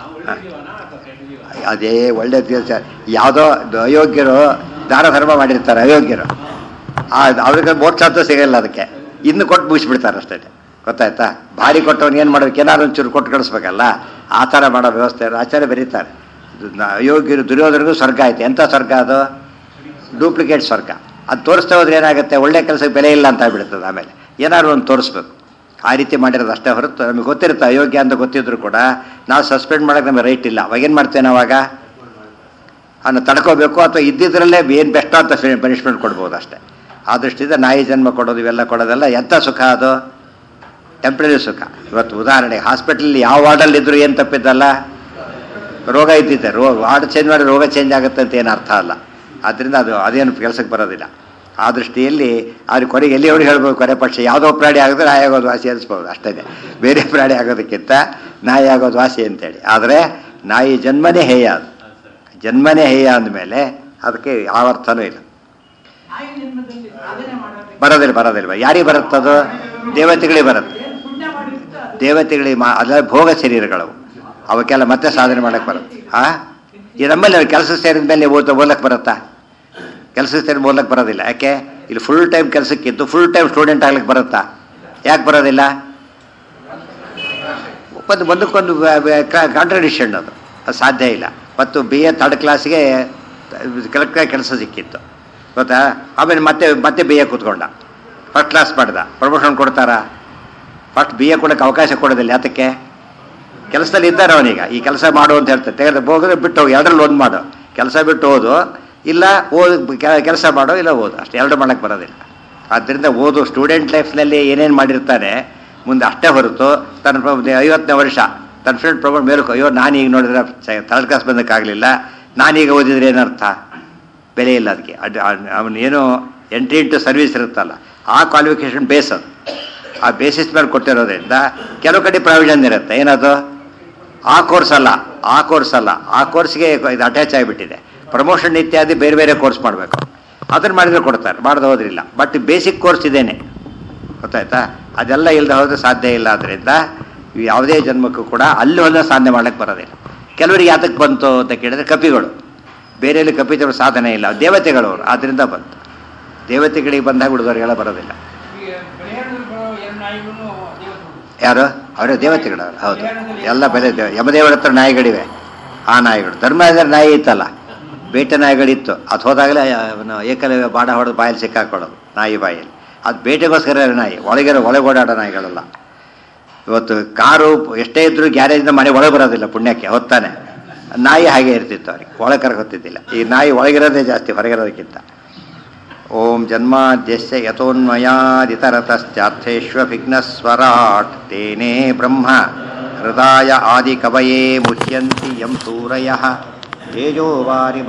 ಅದೇ ಒಳ್ಳೆ ದಿವಸ ಯಾವುದೋ ಅಯೋಗ್ಯರು ದಾನ ಧರ್ಮ ಮಾಡಿರ್ತಾರೆ ಅಯೋಗ್ಯರು ಆ ಅವ್ರಿಗೆ ಮೋಕ್ಷ ಅಂತ ಸಿಗಲ್ಲ ಅದಕ್ಕೆ ಇನ್ನು ಕೊಟ್ಟು ಮುಗಿಸ್ಬಿಡ್ತಾರೆ ಅಷ್ಟೇ ಗೊತ್ತಾಯ್ತಾ ಭಾರಿ ಕೊಟ್ಟವನು ಏನು ಮಾಡ್ಬೇಕು ಏನಾದ್ರು ಒಂಚೂರು ಕೊಟ್ಟು ಕಳಿಸ್ಬೇಕಲ್ಲ ಆ ಥರ ಮಾಡೋ ವ್ಯವಸ್ಥೆ ಆಚಾರ್ಯ ಬರೀತಾರೆ ಇದು ನ- ಅಯೋಗ್ಯರು ದುರ್ಯೋಧನಿಗೂ ಸ್ವರ್ಗ ಆಯ್ತು ಎಂಥ ಸ್ವರ್ಗ ಅದು ಡೂಪ್ಲಿಕೇಟ್ ಸ್ವರ್ಗ ಅದು ತೋರಿಸ್ತಾ ಹೋದ್ರೆ ಏನಾಗುತ್ತೆ ಒಳ್ಳೆ ಕೆಲಸಕ್ಕೆ ಬೆಲೆ ಇಲ್ಲ ಅಂತ ಆಗ್ಬಿಡ್ತದೆ ಆಮೇಲೆ ಏನಾದ್ರು ಒಂದು ತೋರಿಸ್ಬೇಕು ಆ ರೀತಿ ಮಾಡಿರೋದು ಅಷ್ಟೇ ಹೊರತು ನಮಗೆ ಗೊತ್ತಿರುತ್ತೆ ಅಯೋಗ್ಯ ಅಂತ ಗೊತ್ತಿದ್ರು ಕೂಡ ನಾವು ಸಸ್ಪೆಂಡ್ ಮಾಡೋಕ್ಕೆ ನಮಗೆ ರೈಟ್ ಇಲ್ಲ ಅವಾಗ ಏನು ಮಾಡ್ತೇವೆ ನಾವಾಗ ಅದನ್ನು ತಡ್ಕೋಬೇಕು ಅಥವಾ ಇದ್ದಿದ್ರಲ್ಲೇ ಏನು ಬೆಸ್ಟ್ ಅಂತ ಪನಿಷ್ಮೆಂಟ್ ಕೊಡ್ಬೋದು ಅಷ್ಟೇ ಆ ದೃಷ್ಟಿಯಿಂದ ನಾಯಿ ಜನ್ಮ ಕೊಡೋದು ಇವೆಲ್ಲ ಕೊಡೋದೆಲ್ಲ ಎಂಥ ಸುಖ ಅದು ಟೆಂಪ್ರರಿ ಸುಖ ಇವತ್ತು ಉದಾಹರಣೆಗೆ ಹಾಸ್ಪಿಟಲಲ್ಲಿ ಯಾವ ವಾರ್ಡಲ್ಲಿ ಇದ್ರು ಏನು ತಪ್ಪಿದ್ದಲ್ಲ ರೋಗ ಇದ್ದಿದ್ದೆ ರೋಗ ವಾರ್ಡ್ ಚೇಂಜ್ ಮಾಡಿ ರೋಗ ಚೇಂಜ್ ಆಗುತ್ತೆ ಅಂತ ಏನು ಅರ್ಥ ಅಲ್ಲ ಆದ್ದರಿಂದ ಅದು ಅದೇನು ಕೆಲಸಕ್ಕೆ ಬರೋದಿಲ್ಲ ಆ ದೃಷ್ಟಿಯಲ್ಲಿ ಅವ್ರ ಕೊನೆಗೆ ಎಲ್ಲಿಯವ್ರು ಹೇಳ್ಬೋದು ಕೊನೆ ಪಕ್ಷ ಯಾವುದೋ ಪ್ರಾಣಿ ಆಗಿದ್ರೆ ನಾಯಿ ಆಗೋದು ವಾಸಿ ಅನಿಸ್ಬೋದು ಅಷ್ಟೇ ಬೇರೆ ಪ್ರಾಣಿ ಆಗೋದಕ್ಕಿಂತ ನಾಯಿ ಆಗೋದು ವಾಸಿ ಅಂತೇಳಿ ಆದರೆ ನಾಯಿ ಜನ್ಮನೇ ಹೇಯ ಅದು ಜನ್ಮನೇ ಹೇಯ ಅಂದಮೇಲೆ ಅದಕ್ಕೆ ಯಾವ ಅರ್ಥನೂ ಇಲ್ಲ ನಾಯಿ ಜನ್ಮದಲ್ಲಿ ಸಾಧನೆ ಮಾಡೋದಕ್ಕೆ ಬರೋದಿಲ್ಲ ಬರೋದಿಲ್ಲ ಯಾರಿಗೆ ಬರುತ್ತದು ದೇವತೆಗಳಿಗೆ ಬರುತ್ತೆ ಏನು ಪುಣ್ಯ ಮಾಡಿರುತ್ತೆ ಅದು ದೇವತೆಗಳಿಗೆ ಮಾ ಅದೆಲ್ಲ ಭೋಗ ಶರೀರಗಳವು ಅವಕ್ಕೆಲ್ಲ ಮತ್ತೆ ಸಾಧನೆ ಮಾಡಕ್ಕೆ ಬರುತ್ತೆ ಆ ಈ ನಮ್ಮಲ್ಲಿ ಅವ್ರು ಕೆಲಸ ಸೇರಿದ ಮೇಲೆ ಓದ ಓದಕ್ಕೆ ಬರುತ್ತಾ ಕೆಲಸ ಸೇರಿ ಓದಕ್ಕೆ ಬರೋದಿಲ್ಲ ಯಾಕೆ ಇಲ್ಲಿ ಫುಲ್ ಟೈಮ್ ಕೆಲಸಕ್ಕಿದ್ದು ಫುಲ್ ಟೈಮ್ ಸ್ಟೂಡೆಂಟ್ ಆಗ್ಲಿಕ್ಕೆ ಬರುತ್ತಾ ಯಾಕೆ ಬರೋದಿಲ್ಲ ಒಂದು ಒಂದಕ್ಕೊಂದು ಕಾಂಟ್ರಡಿಕ್ಷನ್ ಅದು ಅದು ಸಾಧ್ಯ ಇಲ್ಲ ಮತ್ತು ಬಿ ಎ ಥರ್ಡ್ ಕ್ಲಾಸ್ಗೆ ಕರೆಕ್ಟಾಗಿ ಕೆಲಸ ಸಿಕ್ಕಿತ್ತು ಗೊತ್ತಾ ಆಮೇಲೆ ಮತ್ತೆ ಮತ್ತೆ ಬಿ ಎ ಕೂತ್ಕೊಂಡ ಫಸ್ಟ್ ಕ್ಲಾಸ್ ಮಾಡ್ದ ಪ್ರಮೋಷನ್ ಕೊಡ್ತಾರಾ ಫಸ್ಟ್ ಬಿ ಎ ಕೊಡೋಕ್ಕೆ ಅವಕಾಶ ಕೊಡೋದಿಲ್ಲ ಯಾತಕ್ಕೆ ಕೆಲಸದಲ್ಲಿ ಇದ್ದಾರೆ ಅವನೀಗ ಈ ಕೆಲಸ ಮಾಡು ಅಂತ ಹೇಳ್ತಾರೆ ತೆಗೆದು ಹೋಗಿದ್ರೆ ಬಿಟ್ಟು ಹೋಗಿ ಎರಡರಲ್ಲಿ ಒಂದು ಮಾಡು ಕೆಲಸ ಬಿಟ್ಟು ಓದು ಇಲ್ಲ ಓದು ಕೆಲಸ ಮಾಡು ಇಲ್ಲ ಓದು ಅಷ್ಟು ಎರಡು ಮಾಡೋಕ್ಕೆ ಬರೋದಿಲ್ಲ ಆದ್ದರಿಂದ ಓದು ಸ್ಟೂಡೆಂಟ್ ಲೈಫ್ನಲ್ಲಿ ಏನೇನು ಮಾಡಿರ್ತಾನೆ ಮುಂದೆ ಅಷ್ಟೇ ಹೊರತು ತನ್ನ ಪ್ರ- ಐವತ್ತನೇ ವರ್ಷ ತನ್ನ ಫ್ರೆಂಡ್ ಪ್ರಮೋಟ್ ಮೇಲಕ್ಕೆ ಅಯ್ಯೋ ನಾನು ಈಗ ನೋಡಿದ್ರೆ ಥರ್ಡ್ ಕ್ಲಾಸ್ ಬಂದಕ್ಕಾಗಲಿಲ್ಲ ನಾನೀಗ ಓದಿದ್ರೆ ಏನರ್ಥ ಬೆಲೆ ಇಲ್ಲ ಅದಕ್ಕೆ ಅದು ಅವನು ಏನು ಎಂಟ್ರಿ ಇಂಟು ಸರ್ವಿಸ್ ಇರುತ್ತಲ್ಲ ಆ ಕ್ವಾಲಿಫಿಕೇಷನ್ ಬೇಸ್ ಅದು ಆ ಬೇಸಿಸ್ ಮೇಲೆ ಕೊಟ್ಟಿರೋದ್ರಿಂದ ಕೆಲವು ಕಡೆ ಪ್ರಾವಿಷನ್ ಇರುತ್ತೆ ಏನದು ಆ ಕೋರ್ಸ್ ಅಲ್ಲ ಆ ಕೋರ್ಸ್ ಅಲ್ಲ ಆ ಕೋರ್ಸ್ಗೆ ಇದು ಅಟ್ಯಾಚ್ ಆಗಿಬಿಟ್ಟಿದೆ ಪ್ರಮೋಷನ್ ಇತ್ಯಾದಿ ಬೇರೆ ಬೇರೆ ಕೋರ್ಸ್ ಮಾಡಬೇಕು ಅದನ್ನು ಮಾಡಿದ್ರೆ ಕೊಡ್ತಾರೆ ಮಾಡದೆ ಹೋದ್ರಿಲ್ಲ ಬಟ್ ಬೇಸಿಕ್ ಕೋರ್ಸ್ ಇದೇನೆ ಗೊತ್ತಾಯ್ತಾ ಅದೆಲ್ಲ ಇಲ್ಲದೆ ಹೋದ್ರೆ ಸಾಧ್ಯ ಇಲ್ಲ ಆದ್ದರಿಂದ ಯಾವುದೇ ಜನ್ಮಕ್ಕೂ ಕೂಡ ಅಲ್ಲಿ ಒಂದು ಸಾಧನೆ ಮಾಡಕ್ಕೆ ಬರೋದಿಲ್ಲ ಕೆಲವರಿಗೆ ಯಾತಕ್ಕೆ ಬಂತು ಅಂತ ಕೇಳಿದ್ರೆ ಕಪಿಗಳು ಬೇರೆಯಲ್ಲಿ ಕಪಿತರು ಸಾಧನೆ ಇಲ್ಲ ದೇವತೆಗಳು ಅವರು ಆದ್ದರಿಂದ ಬಂತು ದೇವತೆಗಳಿಗೆ ಬಂದಾಗ ಹುಡುಗರಿಗೆಲ್ಲ ಬರೋದಿಲ್ಲ ಈಗ ಪರಿಹಾರದಲ್ಲಿ ಬರೋ ಎರಡು ನಾಯಿಗಳು ದೇವತೆಗಳು ಯಾರು ಅವರೇ ದೇವತೆಗಳು ಅವ್ರು. ಹೌದು ಎಲ್ಲ ಬೆಲೆ ದೇವ ಯಮದೇವರ ಹತ್ರ ನಾಯಿಗಳಿವೆ ಆ ನಾಯಿಗಳು ಧರ್ಮದ ನಾಯಿ ಇತ್ತಲ್ಲ ಬೇಟೆ ನಾಯಿಗಳಿತ್ತು ಅದು ಹೋದಾಗಲೇ ಅವನು ಏಕಲವ್ಯ ಬಾಡ ಹೊಡೆದು ಬಾಯಲ್ಲಿ ಸಿಕ್ಕಾಕೊಳ್ಳೋದು ನಾಯಿ ಬಾಯಲ್ಲಿ ಅದು ಬೇಟೆಗೋಸ್ಕರ ನಾಯಿ ಒಳಗಿರೋ ಒಳಗೆ ಓಡಾಡೋ ನಾಯಿಗಳಲ್ಲ ಇವತ್ತು ಕಾರು ಎಷ್ಟೇ ಇದ್ರೂ ಗ್ಯಾರೇಜಿಂದ ಮನೆ ಒಳಗೆ ಬರೋದಿಲ್ಲ ಪುಣ್ಯಕ್ಕೆ ಹೊತ್ತಾನೆ ನಾಯಿ ಹಾಗೆ ಇರ್ತಿತ್ತು ಅವ್ರಿಗೆ ಒಳಗೆ ಕರ್ಕೊತಿದ್ದಿಲ್ಲ ಈ ನಾಯಿ ಒಳಗಿರೋದೇ ಜಾಸ್ತಿ ಹೊರಗಿರೋದಕ್ಕಿಂತ ಓಂ ಜನ್ಮಾದ್ಯಸ್ಯ ಯಥೋನ್ಮಯಾದಿತರತಶ್ಚಾರ್ಥೇಷ್ವಭಿಘ್ನಸ್ವರಾಟ್ ತೇನೇ ಬ್ರಹ್ಮ ಹೃದಯ ಆದಿಕವಯೇ ಮುಹ್ಯಂತಿ ಯಂ ಸೂರಯಃ ತೇಜೋವಾರಿ